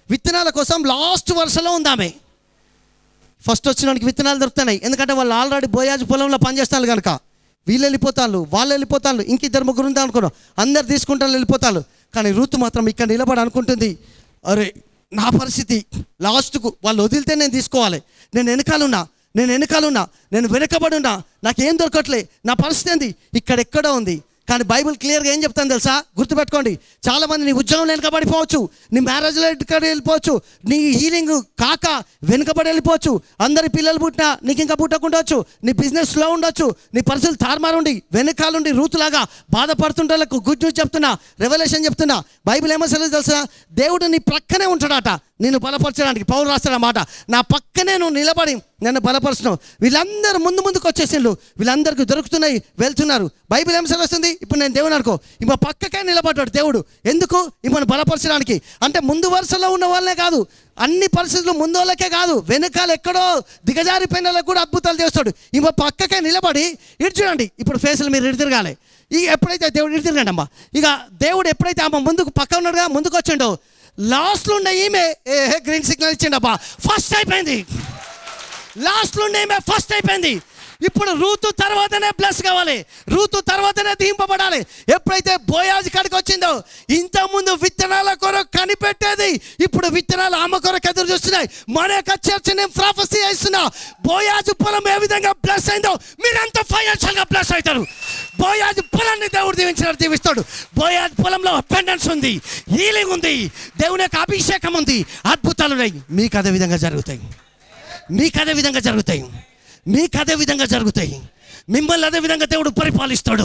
విత్తనాల కోసం లాస్ట్ వరుసలో ఉంది ఆమె ఫస్ట్ వచ్చినానికి విత్తనాలు దొరుకుతున్నాయి ఎందుకంటే వాళ్ళు ఆల్రెడీ బోయాజు పొలంలో పనిచేస్తారు కనుక వీళ్ళు వెళ్ళిపోతారు వాళ్ళు వెళ్ళిపోతారు ఇంక ఇద్దరు ముగ్గురు ఉందా అనుకున్నాం అందరు తీసుకుంటారు వెళ్ళిపోతారు కానీ రూతు మాత్రం ఇక్కడ నిలబడి అనుకుంటుంది అరే నా పరిస్థితి లాస్ట్కు వాళ్ళు వదిలితే నేను తీసుకోవాలి నేను వెనకాలన్నా నేను వెనకాలన్నా నేను వెనకబడున్నా నాకేం దొరకట్లే నా పరిస్థితి ఏంది ఇక్కడెక్కడో ఉంది కానీ బైబిల్ క్లియర్గా ఏం చెప్తాను తెలుసా గుర్తుపెట్టుకోండి చాలామంది నీ ఉద్యోగం వెనకబడిపోవచ్చు నీ మ్యారేజ్లో వెనకబడి వెళ్ళిపోవచ్చు నీ హీలింగ్ కాక వెనుకబడి వెళ్ళిపోవచ్చు అందరి పిల్లలు పుట్టినా నీకు ఇంకా పుట్టకుండొచ్చు నీ బిజినెస్లో ఉండొచ్చు నీ పరిస్థితులు తారుమారుండి వెనకాలండి రూతులాగా బాధపడుతుంటాలకు గుడ్ న్యూస్ చెప్తున్నా రెవల్యూషన్ చెప్తున్నా బైబిల్ ఏమసలు తెలుసా దేవుడు నీ ప్రక్కనే ఉంటాడట నేను బలపరచడానికి పౌరు రాస్తాడన్నమాట నా పక్కనే నువ్వు నిలబడి నన్ను బలపరుస్తున్నావు వీళ్ళందరూ ముందు ముందుకు వచ్చేసిండ్రు వీళ్ళందరికీ దొరుకుతున్నాయి వెళ్తున్నారు బైబిల్ ఏం వస్తుంది ఇప్పుడు నేను దేవుని అనుకో ఇమ్మ పక్కకే నిలబడ్డాడు దేవుడు ఎందుకు ఇమ్మను బలపరచడానికి అంటే ముందు వరుసలో ఉన్న వాళ్ళనే కాదు అన్ని పరిస్థితులు ముందు వాళ్ళకే కాదు వెనకాల ఎక్కడో దిగజారిపోయిన వాళ్ళకి కూడా అద్భుతాలు చేస్తాడు ఇమ్మ పక్కకే నిలబడి ఇటు చూడండి ఇప్పుడు ఫేసులు మీరు ఇటు తిరగాలి ఇక ఎప్పుడైతే దేవుడు ఇటు తిరగండి అమ్మా ఇక దేవుడు ఎప్పుడైతే ఆమె ముందుకు పక్క ఉన్నాడుగా ముందుకు వచ్చిండో లాస్ట్లో ఉన్న ఈమె ఏ గ్రీన్ సిగ్నల్ ఇచ్చిండబ్బా ఫస్ట్ అయిపోయింది లాస్ట్లో ఉన్న ఈమె ఫస్ట్ అయిపోయింది ఇప్పుడు రూతు తర్వాతనే ప్లస్ కావాలి రూతు తర్వాతనే దింపబడాలి ఎప్పుడైతే బోయాజ్ కాడికి వచ్చిందో ఇంతకుముందు విత్తనాల కొరకు కనిపెట్టేది ఇప్పుడు విత్తనాలు ఆమె కొరకు ఎదురు చూస్తున్నాయి మన యొక్క చర్చ నేను ప్రాఫెసీ చేస్తున్నా బోయాజు పొలం ఏ విధంగా ప్లస్ అయిందో మీరంతా ఫైనాన్షియల్గా ప్లస్ అవుతారు బోయాజు పొలాన్ని దేవుడు దీవించినట్టు దీవిస్తాడు బోయాజు పొలంలో అపెండెన్స్ ఉంది హీలింగ్ ఉంది దేవుని యొక్క అభిషేకం ఉంది అద్భుతాలు ఉన్నాయి మీకు అదే విధంగా జరుగుతాయి మీకు అదే విధంగా జరుగుతాయి మీకు అదే విధంగా జరుగుతాయి మిమ్మల్ని అదే విధంగా దేవుడు పరిపాలిస్తాడు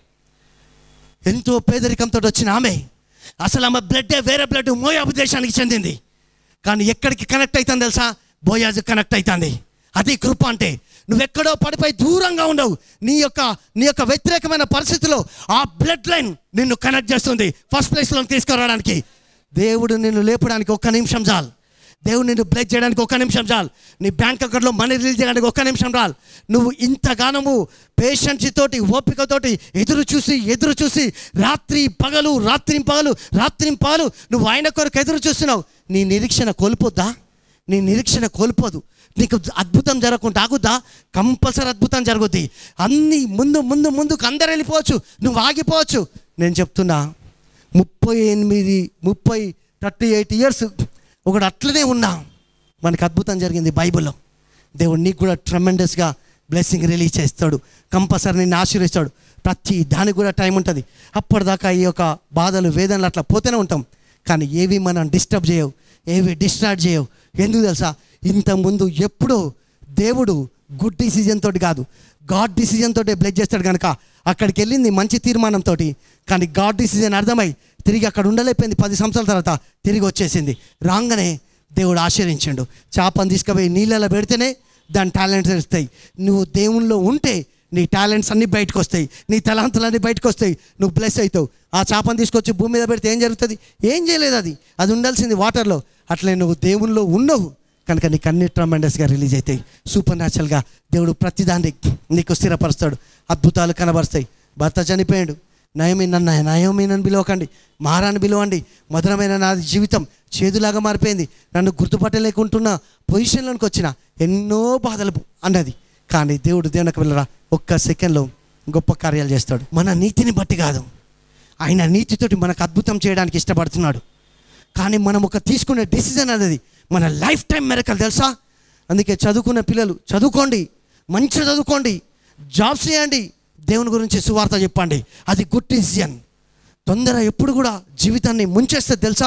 ఎంతో పేదరికంతో వచ్చిన ఆమె అసలు ఆమె బ్లడ్ వేరే బ్లడ్ మోయాబు దేశానికి చెందింది కానీ ఎక్కడికి కనెక్ట్ అవుతుంది తెలుసా బోయాజు కనెక్ట్ అవుతుంది అది కృప అంటే నువ్వెక్కడో పడిపోయి దూరంగా ఉండవు నీ యొక్క నీ యొక్క వ్యతిరేకమైన పరిస్థితిలో ఆ బ్లడ్ లైన్ నిన్ను కనెక్ట్ చేస్తుంది ఫస్ట్ ప్లేస్లో తీసుకురావడానికి దేవుడు నిన్ను లేపడానికి ఒక్క నిమిషం చాలు దేవుడు నిన్ను బ్లెస్ చేయడానికి ఒక్క నిమిషం చాలు నీ బ్యాంక్ అకౌంట్లో మనీ రిలీజ్ చేయడానికి ఒక్క నిమిషం చాలు నువ్వు ఇంతగానము పేషెన్సీ తోటి ఓపికతోటి ఎదురు చూసి ఎదురు చూసి రాత్రి పగలు రాత్రి పగలు రాత్రి పగలు నువ్వు ఆయన కొరకు ఎదురు చూస్తున్నావు నీ నిరీక్షణ కోల్పోద్దా నీ నిరీక్షణ కోల్పోదు నీకు అద్భుతం జరగకుండా ఆగుద్దా కంపల్సరీ అద్భుతం జరుగుద్ది అన్నీ ముందు ముందు ముందుకు అందరు వెళ్ళిపోవచ్చు నువ్వు ఆగిపోవచ్చు నేను చెప్తున్నా ముప్పై ఎనిమిది ముప్పై థర్టీ ఎయిట్ ఇయర్స్ ఒకడు అట్లనే ఉన్నా మనకు అద్భుతం జరిగింది బైబిల్లో దేవుడు నీకు కూడా ట్రమెండస్గా బ్లెస్సింగ్ రిలీజ్ చేస్తాడు కంపల్సరీ నిన్ను ఆశీర్వదిస్తాడు ప్రతి దానికి కూడా టైం ఉంటుంది అప్పటిదాకా ఈ యొక్క బాధలు వేదనలు అట్లా పోతూనే ఉంటాం కానీ ఏవి మనం డిస్టర్బ్ చేయవు ఏవి డిస్ట్రాక్ట్ చేయవు ఎందుకు తెలుసా ఇంతకుముందు ఎప్పుడో దేవుడు గుడ్ డిసిజన్ తోటి కాదు గాడ్ డిసిజన్ తోటి బ్లెస్ చేస్తాడు కనుక అక్కడికి వెళ్ళింది మంచి తీర్మానంతో కానీ గాడ్ డిసిజన్ అర్థమై తిరిగి అక్కడ ఉండలేకపోయింది పది సంవత్సరాల తర్వాత తిరిగి వచ్చేసింది రాగానే దేవుడు ఆశ్రయించాడు చేపను తీసుకుపోయి నీళ్ళలో పెడితేనే దాని టాలెంట్స్ వస్తాయి నువ్వు దేవునిలో ఉంటే నీ టాలెంట్స్ అన్నీ బయటకు వస్తాయి నీ తలాంతులన్నీ బయటకు వస్తాయి నువ్వు బ్లెస్ అవుతావు ఆ చేపను తీసుకొచ్చి భూమి మీద పెడితే ఏం జరుగుతుంది ఏం చేయలేదు అది అది ఉండాల్సింది వాటర్లో అట్లే నువ్వు దేవునిలో ఉన్నావు కనుక నీకు అన్ని ట్రమెండస్గా రిలీజ్ అవుతాయి సూపర్ న్యాచురల్గా దేవుడు ప్రతిదాన్ని నీకు స్థిరపరుస్తాడు అద్భుతాలు కనబరుస్తాయి భర్త చనిపోయాడు నయమి నన్న నయోమి నన్ను పిలవకండి మారాన్ని పిలవండి మధురమైన నా జీవితం చేదులాగా మారిపోయింది నన్ను గుర్తుపట్టలేకుంటున్న పొజిషన్లోకి వచ్చిన ఎన్నో బాధలు అన్నది కానీ దేవుడు దేవునికి వెళ్ళరా ఒక్క సెకండ్లో గొప్ప కార్యాలు చేస్తాడు మన నీతిని బట్టి కాదు ఆయన నీతితోటి మనకు అద్భుతం చేయడానికి ఇష్టపడుతున్నాడు కానీ మనం ఒక తీసుకునే డెసిజన్ అనేది మన లైఫ్ టైం మెరకలు తెలుసా అందుకే చదువుకున్న పిల్లలు చదువుకోండి మంచిగా చదువుకోండి జాబ్స్ చేయండి దేవుని గురించి సువార్త చెప్పండి అది గుడ్ డిసిజన్ తొందర ఎప్పుడు కూడా జీవితాన్ని ముంచేస్తే తెలుసా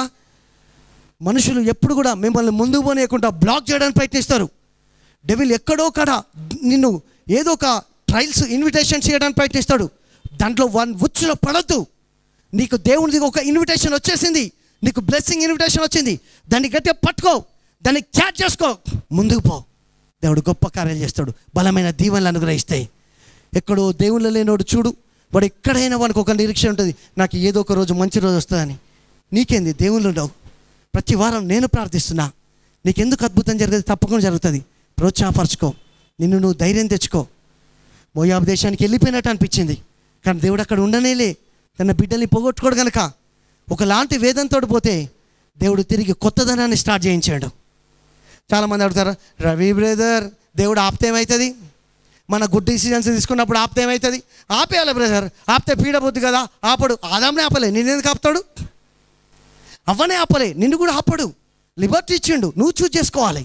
మనుషులు ఎప్పుడు కూడా మిమ్మల్ని ముందుకు పోనీయకుండా బ్లాక్ చేయడానికి ప్రయత్నిస్తారు డెవిల్ ఎక్కడో కాడ నిన్ను ఏదో ఒక ట్రయల్స్ ఇన్విటేషన్ చేయడానికి ప్రయత్నిస్తాడు దాంట్లో వన్ ఉచ్చులో పడద్దు నీకు దేవునిది ఒక ఇన్విటేషన్ వచ్చేసింది నీకు బ్లెస్సింగ్ ఇన్విటేషన్ వచ్చింది దాన్ని గట్టిగా పట్టుకో దాన్ని క్యాచ్ చేసుకో ముందుకు పో దేవుడు గొప్ప కార్యాలు చేస్తాడు బలమైన దీవెనలు అనుగ్రహిస్తాయి ఎక్కడో దేవుళ్ళు లేనోడు చూడు వాడు ఎక్కడైనా వానికి ఒక నిరీక్షణ ఉంటుంది నాకు ఏదో ఒక రోజు మంచి రోజు వస్తుందని నీకేంది దేవుళ్ళు ఉండవు ప్రతి వారం నేను ప్రార్థిస్తున్నా నీకెందుకు అద్భుతం జరుగుతుంది తప్పకుండా జరుగుతుంది ప్రోత్సాహపరచుకో నిన్ను నువ్వు ధైర్యం తెచ్చుకో మోయాబు దేశానికి వెళ్ళిపోయినట్టు అనిపించింది కానీ దేవుడు అక్కడ ఉండనేలే తన బిడ్డల్ని పోగొట్టుకోడు గనక ఒకలాంటి వేదంతో పోతే దేవుడు తిరిగి కొత్తదనాన్ని స్టార్ట్ చేయించాడు చాలామంది అడుగుతారు రవి బ్రదర్ దేవుడు ఆపితే ఏమవుతుంది మన గుడ్ డిసిజన్స్ తీసుకున్నప్పుడు ఆపితే ఏమవుతుంది ఆపేయాలి బ్రదర్ ఆపితే పీడబుద్ది కదా ఆపడు ఆదాంనే ఆపలే నిన్ను ఎందుకు ఆపుతాడు అవ్వనే ఆపలే నిన్ను కూడా ఆపడు లిబర్టీ ఇచ్చిండు నువ్వు చూజ్ చేసుకోవాలి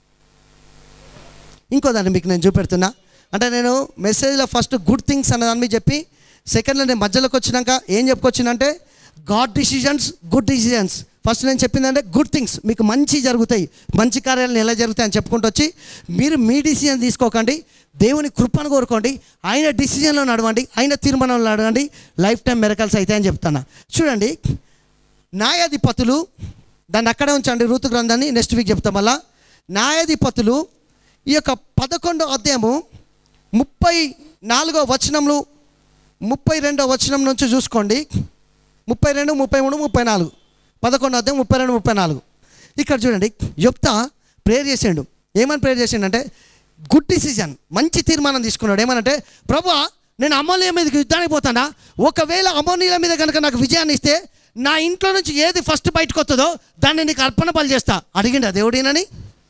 ఇంకో దాన్ని మీకు నేను చూపెడుతున్నా అంటే నేను మెసేజ్లో ఫస్ట్ గుడ్ థింగ్స్ అన్న దాని మీద చెప్పి సెకండ్లో నేను మధ్యలోకి వచ్చినాక ఏం చెప్పుకొచ్చినంటే God decisions good decisions first నేను చెప్పిందంటే గుడ్ థింగ్స్ మీకు మంచి జరుగుతాయి మంచి కార్యాలను ఎలా జరుగుతాయి అని చెప్పుకుంటూ వచ్చి మీరు మీ డిసిజన్ తీసుకోకండి దేవుని కృపను కోరుకోండి ఆయన డిసిజన్లో నడవండి ఆయన తీర్మానంలో నడవండి లైఫ్ టైం మెరకల్స్ అయితే అని చెప్తాను చూడండి న్యాయాధిపతులు దాన్ని అక్కడే ఉంచండి ఋతు గ్రంథాన్ని నెక్స్ట్ వీక్ చెప్తాం మళ్ళా న్యాయాధిపతులు ఈ యొక్క పదకొండో అధ్యాయము ముప్పై నాలుగో వచనంలో ముప్పై రెండో వచనం నుంచి చూసుకోండి ముప్పై రెండు ముప్పై మూడు ముప్పై నాలుగు పదకొండో అధ్యాయం ముప్పై రెండు ముప్పై నాలుగు ఇక్కడ చూడండి యొప్త ప్రేయర్ చేసిండు ఏమని ప్రేయర్ చేసిండంటే గుడ్ డిసిజన్ మంచి తీర్మానం తీసుకున్నాడు ఏమనంటే ప్రభా నేను అమోనియ మీదకి యుద్ధానికి పోతానా ఒకవేళ అమోనియల మీద కనుక నాకు విజయాన్ని ఇస్తే నా ఇంట్లో నుంచి ఏది ఫస్ట్ బయటకు వస్తుందో దాన్ని నీకు అర్పణ బలి చేస్తా అడిగిండా దేవుడేనని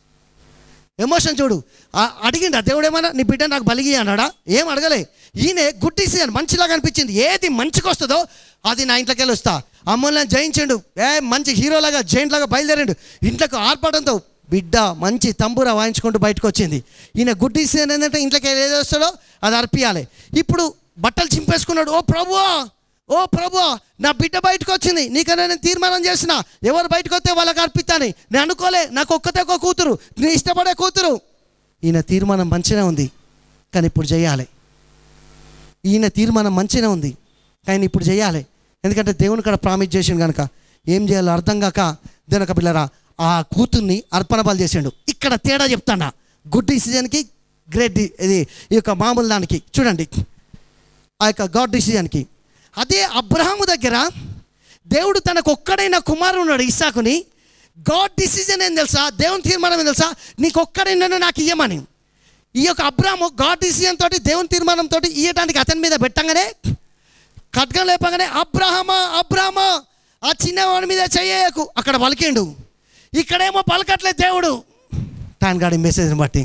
ఎమోషన్ చూడు ఆ- అడిగిండా దేవుడు ఏమన్నా నీ బిడ్డ నాకు బలిగి అన్నాడా ఏం అడగలే ఈయన గుడ్ డిసిజన్ మంచిలాగా అనిపించింది ఏది మంచికి వస్తుందో అది నా ఇంట్లోకి వెళ్ళి వస్తా అమ్మల్ని జయించండు ఏ మంచి హీరోలాగా జైంట్ లాగా బయలుదేరిండు ఇంట్లోకి ఆర్పాటంతో బిడ్డ మంచి తంబూర వాయించుకుంటూ బయటకు వచ్చింది ఈయన గుడ్ డిసిజన్ ఏంటంటే ఇంట్లోకి వెళ్ళి ఏది వస్తుందో అది అర్పియాలి ఇప్పుడు బట్టలు చింపేసుకున్నాడు ఓ ప్రభువా ఓ ప్రభు నా బిడ్డ బయటకు వచ్చింది నీకన్నా నేను తీర్మానం చేసిన ఎవరు బయటకు వస్తే వాళ్ళకి అర్పిస్తాను నేను అనుకోలే నాకు ఒక్కతే ఒక కూతురు నేను ఇష్టపడే కూతురు ఈయన తీర్మానం మంచిగా ఉంది కానీ ఇప్పుడు చేయాలి ఈయన తీర్మానం మంచిగా ఉంది కానీ ఇప్పుడు చేయాలి ఎందుకంటే దేవుని కాడ ప్రామిస్ చేసిండు కనుక ఏం చేయాలో అర్థం కాక దేవుని ఒక పిల్లరా ఆ కూతుర్ని అర్పణ బలి చేసిండు ఇక్కడ తేడా చెప్తాడా గుడ్ డిసిజన్కి గ్రేట్ డి- ఇది ఈ యొక్క మామూలు దానికి చూడండి ఆ యొక్క గాడ్ డిసిజన్కి అదే అబ్రహాము దగ్గర దేవుడు తనకు ఒక్కడైన కుమారుడు ఉన్నాడు ఇస్సాకుని గాడ్ డిసిజన్ ఏం తెలుసా దేవుని తీర్మానం ఏం తెలుసా నీకు ఒక్కడైనా నాకు ఇయ్యమని ఈ యొక్క అబ్రాము గాడ్ డిసిజన్ తోటి దేవుని తీర్మానం తోటి ఇయ్యడానికి అతని మీద పెట్టంగానే ఖడ్గం లేపగానే అబ్రహమా అబ్రామా ఆ చిన్నవాడి మీద చెయ్యకు అక్కడ పలికిండు ఇక్కడేమో పలకట్లేదు దేవుడు టాన్ గాడి మెసేజ్ని బట్టి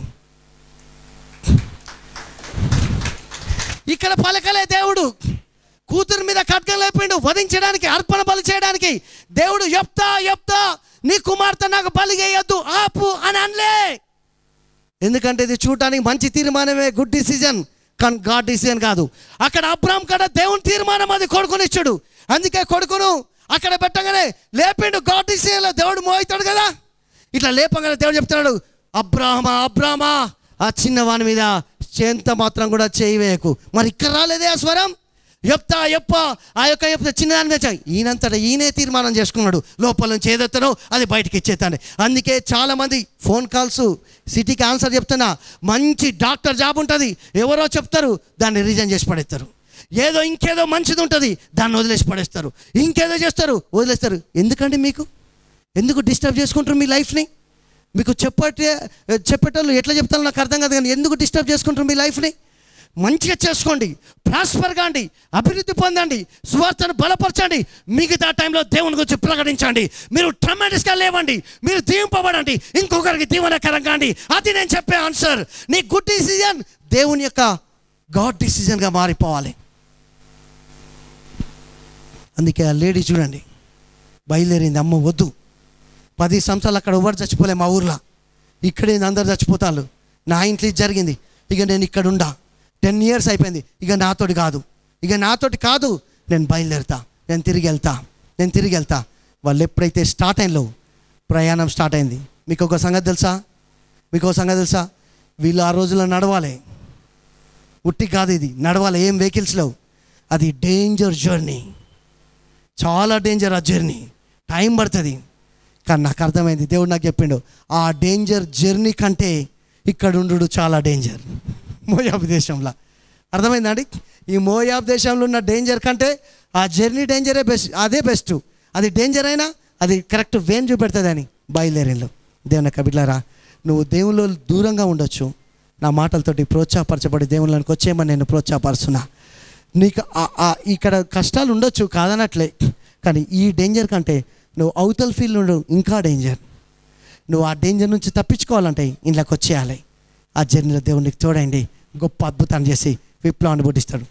ఇక్కడ పలకలే దేవుడు కూతురు మీద ఖడ్గం లేపిండు వధించడానికి అర్పణ బలి చేయడానికి దేవుడు చెప్తా చెప్తా నీ కుమార్తె నాకు బలి చేయొద్దు ఆపు అని అనలే ఎందుకంటే ఇది చూడటానికి మంచి తీర్మానమే గుడ్ డిసిజన్ కానీ గాడ్ డిసిజన్ కాదు అక్కడ అబ్రామ్ కాడ దేవుని తీర్మానం అది కొడుకునిచ్చాడు అందుకే కొడుకును అక్కడ పెట్టగానే లేపిండు గాడ్ డిసిజన్లో దేవుడు మోయితాడు కదా ఇట్లా లేపగానే దేవుడు చెప్తున్నాడు అబ్రాహమా అబ్రామా ఆ చిన్నవాని మీద చేంత మాత్రం కూడా చేయవేయకు మరి ఇక్కడ రాలేదే ఆ స్వరం చెప్తా ఎప్ప ఆ యొక్క చెప్తా చిన్నదాని మీద చేయి. ఈయనంతటా ఈయనే తీర్మానం చేసుకున్నాడు లోపల నుంచి ఏదెత్తనో అది బయటికి ఇచ్చేతాను అందుకే చాలామంది ఫోన్ కాల్స్ సిటీకి ఆన్సర్ చెప్తున్నా మంచి డాక్టర్ జాబ్ ఉంటుంది ఎవరో చెప్తారు దాన్ని రీజన్ చేసి పడేస్తారు ఏదో ఇంకేదో మంచిది ఉంటుంది దాన్ని వదిలేసి పడేస్తారు ఇంకేదో చేస్తారు వదిలేస్తారు ఎందుకండి మీకు ఎందుకు డిస్టర్బ్ చేసుకుంటారు మీ లైఫ్ని మీకు చెప్పటే చెప్పేటోళ్ళు ఎట్లా చెప్తారో నాకు అర్థం కాదు కానీ ఎందుకు డిస్టర్బ్ చేసుకుంటారు మీ లైఫ్ని మంచిగా చేసుకోండి ప్రాస్పర్ కాండి అభివృద్ధి పొందండి సువార్తను బలపరచండి మిగతా టైంలో దేవుని గురించి ప్రకటించండి మీరు ట్రమాటిస్గా లేవండి మీరు దీవింపబడండి ఇంకొకరికి దీవనకరం కాండి అది నేను చెప్పే ఆన్సర్ నీ గుడ్ డిసిజన్ దేవుని యొక్క గాడ్ డిసిజన్గా మారిపోవాలి అందుకే ఆ లేడీ చూడండి బయలుదేరింది అమ్మ వద్దు పది సంవత్సరాలు అక్కడ ఎవరు చచ్చిపోలే మా ఊర్లో ఇక్కడే అందరు చచ్చిపోతారు నా ఇంట్లో ఇది జరిగింది ఇక నేను ఇక్కడ ఉండా టెన్ ఇయర్స్ అయిపోయింది ఇక నాతోటి కాదు ఇక నాతోటి కాదు నేను బయలుదేరుతా నేను తిరిగి వెళ్తా నేను తిరిగి వెళ్తా వాళ్ళు ఎప్పుడైతే స్టార్ట్ అయిందో ప్రయాణం స్టార్ట్ అయింది మీకు ఒక సంగతి తెలుసా మీకు ఒక సంగతి తెలుసా వీళ్ళు ఆ రోజుల్లో నడవాలి ఉట్టి కాదు ఇది నడవాలి ఏం వెహికల్స్ లేవు అది డేంజర్ జర్నీ చాలా డేంజర్ ఆ జర్నీ టైం పడుతుంది కానీ నాకు అర్థమైంది దేవుడు నాకు చెప్పిండు ఆ డేంజర్ జర్నీ కంటే ఇక్కడ ఉండు చాలా డేంజర్ మోయాబ్ దేశంలో అర్థమైందండి ఈ మోయాబ్ దేశంలో ఉన్న డేంజర్ కంటే ఆ జర్నీ డేంజరే బెస్ట్ అదే బెస్ట్ అది డేంజర్ అయినా అది కరెక్ట్ వేన్ చూపెడుతుందని బయలుదేరిలో దేవుని కబిట్లారా నువ్వు దేవుళ్ళు దూరంగా ఉండొచ్చు నా మాటలతోటి ప్రోత్సాహపరచబడి దేవుళ్ళకి వచ్చేయమని నేను ప్రోత్సాహపరుస్తున్నా నీకు ఆ- ఆ ఇక్కడ కష్టాలు ఉండొచ్చు కాదనట్లే కానీ ఈ డేంజర్ కంటే నువ్వు అవతల ఫీల్డ్ నుండి ఇంకా డేంజర్ నువ్వు ఆ డేంజర్ నుంచి తప్పించుకోవాలంటే ఇంట్లోకి వచ్చేయాలి ఆ జర్నీలో దేవునికి తోడండి గొప్ప అద్భుతాన్ని చేసి విప్లవాన్ని పుట్టిస్తాడు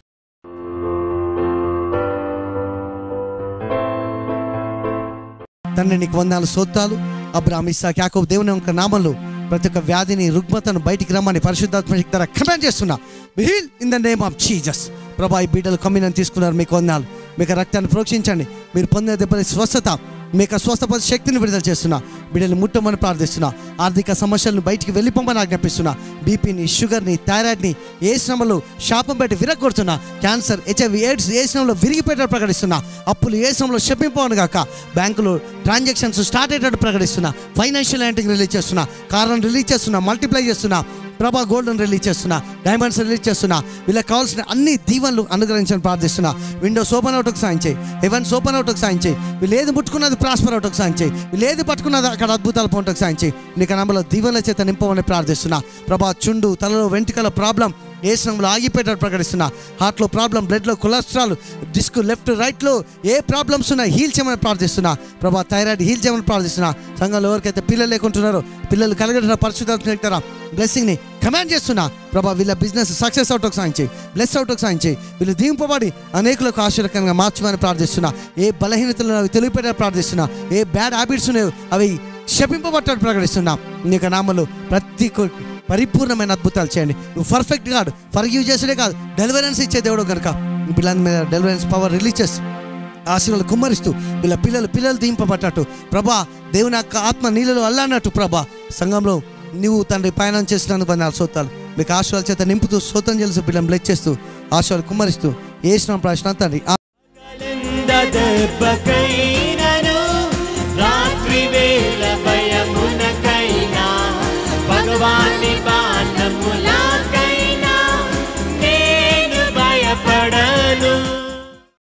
తండ్రి నీకు వందాలు సోత్తాలు అబ్రాహ్మ ఇస్సాక్ యాకోబు దేవుని యొక్క నామంలో ప్రతి ఒక్క వ్యాధిని రుగ్మతను బయటికి రమ్మని పరిశుద్ధాత్మ శక్తి ద్వారా కమాండ్ చేస్తున్నా be healed in the name of Jesus ప్రభా ఈ బిడ్డలు కమ్మినని తీసుకున్నారు మీకు వందాలు మీకు రక్తాన్ని ప్రోక్షించండి మీరు పొందిన దెబ్బని స్వస్థత మీకు స్వస్థపద శక్తిని విడుదల చేస్తున్నా బిడ్డలు ముట్టమని ప్రార్థిస్తున్నా ఆర్థిక సమస్యలను బయటికి వెళ్ళిపోమని ఆజ్ఞాపిస్తున్నా బీపీని షుగర్ని థైరాయిడ్ని ఏ శ్రమలు శాపం పెట్టి విరగొడుతున్నా క్యాన్సర్ హెచ్ఐవి ఎయిడ్స్ ఏ శ్రమంలో విరిగిపోయేటట్టు ప్రకటిస్తున్నా అప్పులు ఏ శ్రమంలో శప్పింపవను గాక బ్యాంకులో ట్రాన్సాక్షన్స్ స్టార్ట్ అయ్యేటట్టు ప్రకటిస్తున్నా ఫైనాన్షియల్ యాంటింగ్ రిలీజ్ చేస్తున్నా కారణం రిలీజ్ చేస్తున్నా మల్టిప్లై చేస్తున్నా ప్రభా గోల్డెన్ రిలీజ్ చేస్తున్నా డైమండ్స్ రిలీజ్ చేస్తున్నా వీళ్ళకి కావాల్సిన అన్ని దీవెనలు అనుగ్రహించని ప్రార్థిస్తున్నా విండోస్ ఓపెన్ అవుట్కి సాయం చేయి హెవెన్స్ ఓపెన్ అవుట్కి సాయం చేయి వీళ్ళు ఏది ముట్టుకున్నది ప్రాస్పర్ అవుట్కి సాయం చేయి వీళ్ళు ఏది పట్టుకున్నది అక్కడ అద్భుతాలు పొంటకు సాయం చేయి నీకు నమ్మలో దీవెనల చేత నింపమని ప్రార్థిస్తున్నా ప్రభా చుండు తలలో వెంట్రుకల ప్రాబ్లం ఏ శ్రమంలో ఆగిపోయేటట్టు ప్రకటిస్తున్నా హార్ట్లో ప్రాబ్లం బ్లడ్లో కొలెస్ట్రాల్ డిస్క్ లెఫ్ట్ రైట్లో ఏ ప్రాబ్లమ్స్ ఉన్నాయి హీల్ చేయమని ప్రార్థిస్తున్నా ప్రభా థైరాయిడ్ హీల్ చేయమని ప్రార్థిస్తున్నా సంఘంలో ఎవరికైతే పిల్లలు లేకుంటున్నారో పిల్లలు కలిగిన పరిశుద్ధాత్మ బ్లెస్సింగ్ని కమాండ్ చేస్తున్నా ప్రభా వీళ్ళ బిజినెస్ సక్సెస్ అవుట్కి సాయం చేయి బ్లెస్ అవుట్కి సాయం చేయి వీళ్ళు దీంపబడి అనేకులకు ఆశీర్వకంగా మార్చమని ప్రార్థిస్తున్నా ఏ బలహీనతలు అవి తెలియపెట్టాలని ప్రార్థిస్తున్నా ఏ బ్యాడ్ హ్యాబిట్స్ ఉన్నాయో అవి శపింపబట్టాడు ప్రకటిస్తున్నా నీకు నామలు ప్రతి కొ- పరిపూర్ణమైన అద్భుతాలు చేయండి నువ్వు పర్ఫెక్ట్ కాదు ఫర్గ్యూ చేసేదే కాదు డెలివరెన్స్ ఇచ్చే దేవుడు కనుక పిల్లల మీద డెలివరెన్స్ పవర్ రిలీజ్ చేసి ఆశీర్వాదాలు కుమ్మరిస్తూ వీళ్ళ పిల్లలు పిల్లలు దింపబట్టట్టు ప్రభా దేవుని యొక్క ఆత్మ నీళ్ళలో అల్లన్నట్టు ప్రభా సంఘంలో నువ్వు తండ్రి పయనం చేసినందుకు వందనాలు సోతాలు మీకు ఆశీర్వాద చేత నింపుతూ సోతం చేసి పిల్లలు బ్లెచ్ చేస్తూ ఆశీర్వాదాలు కుమ్మరిస్తూ వేసిన ప్రశ్న తండ్రి
కలెంద దెబ్బకై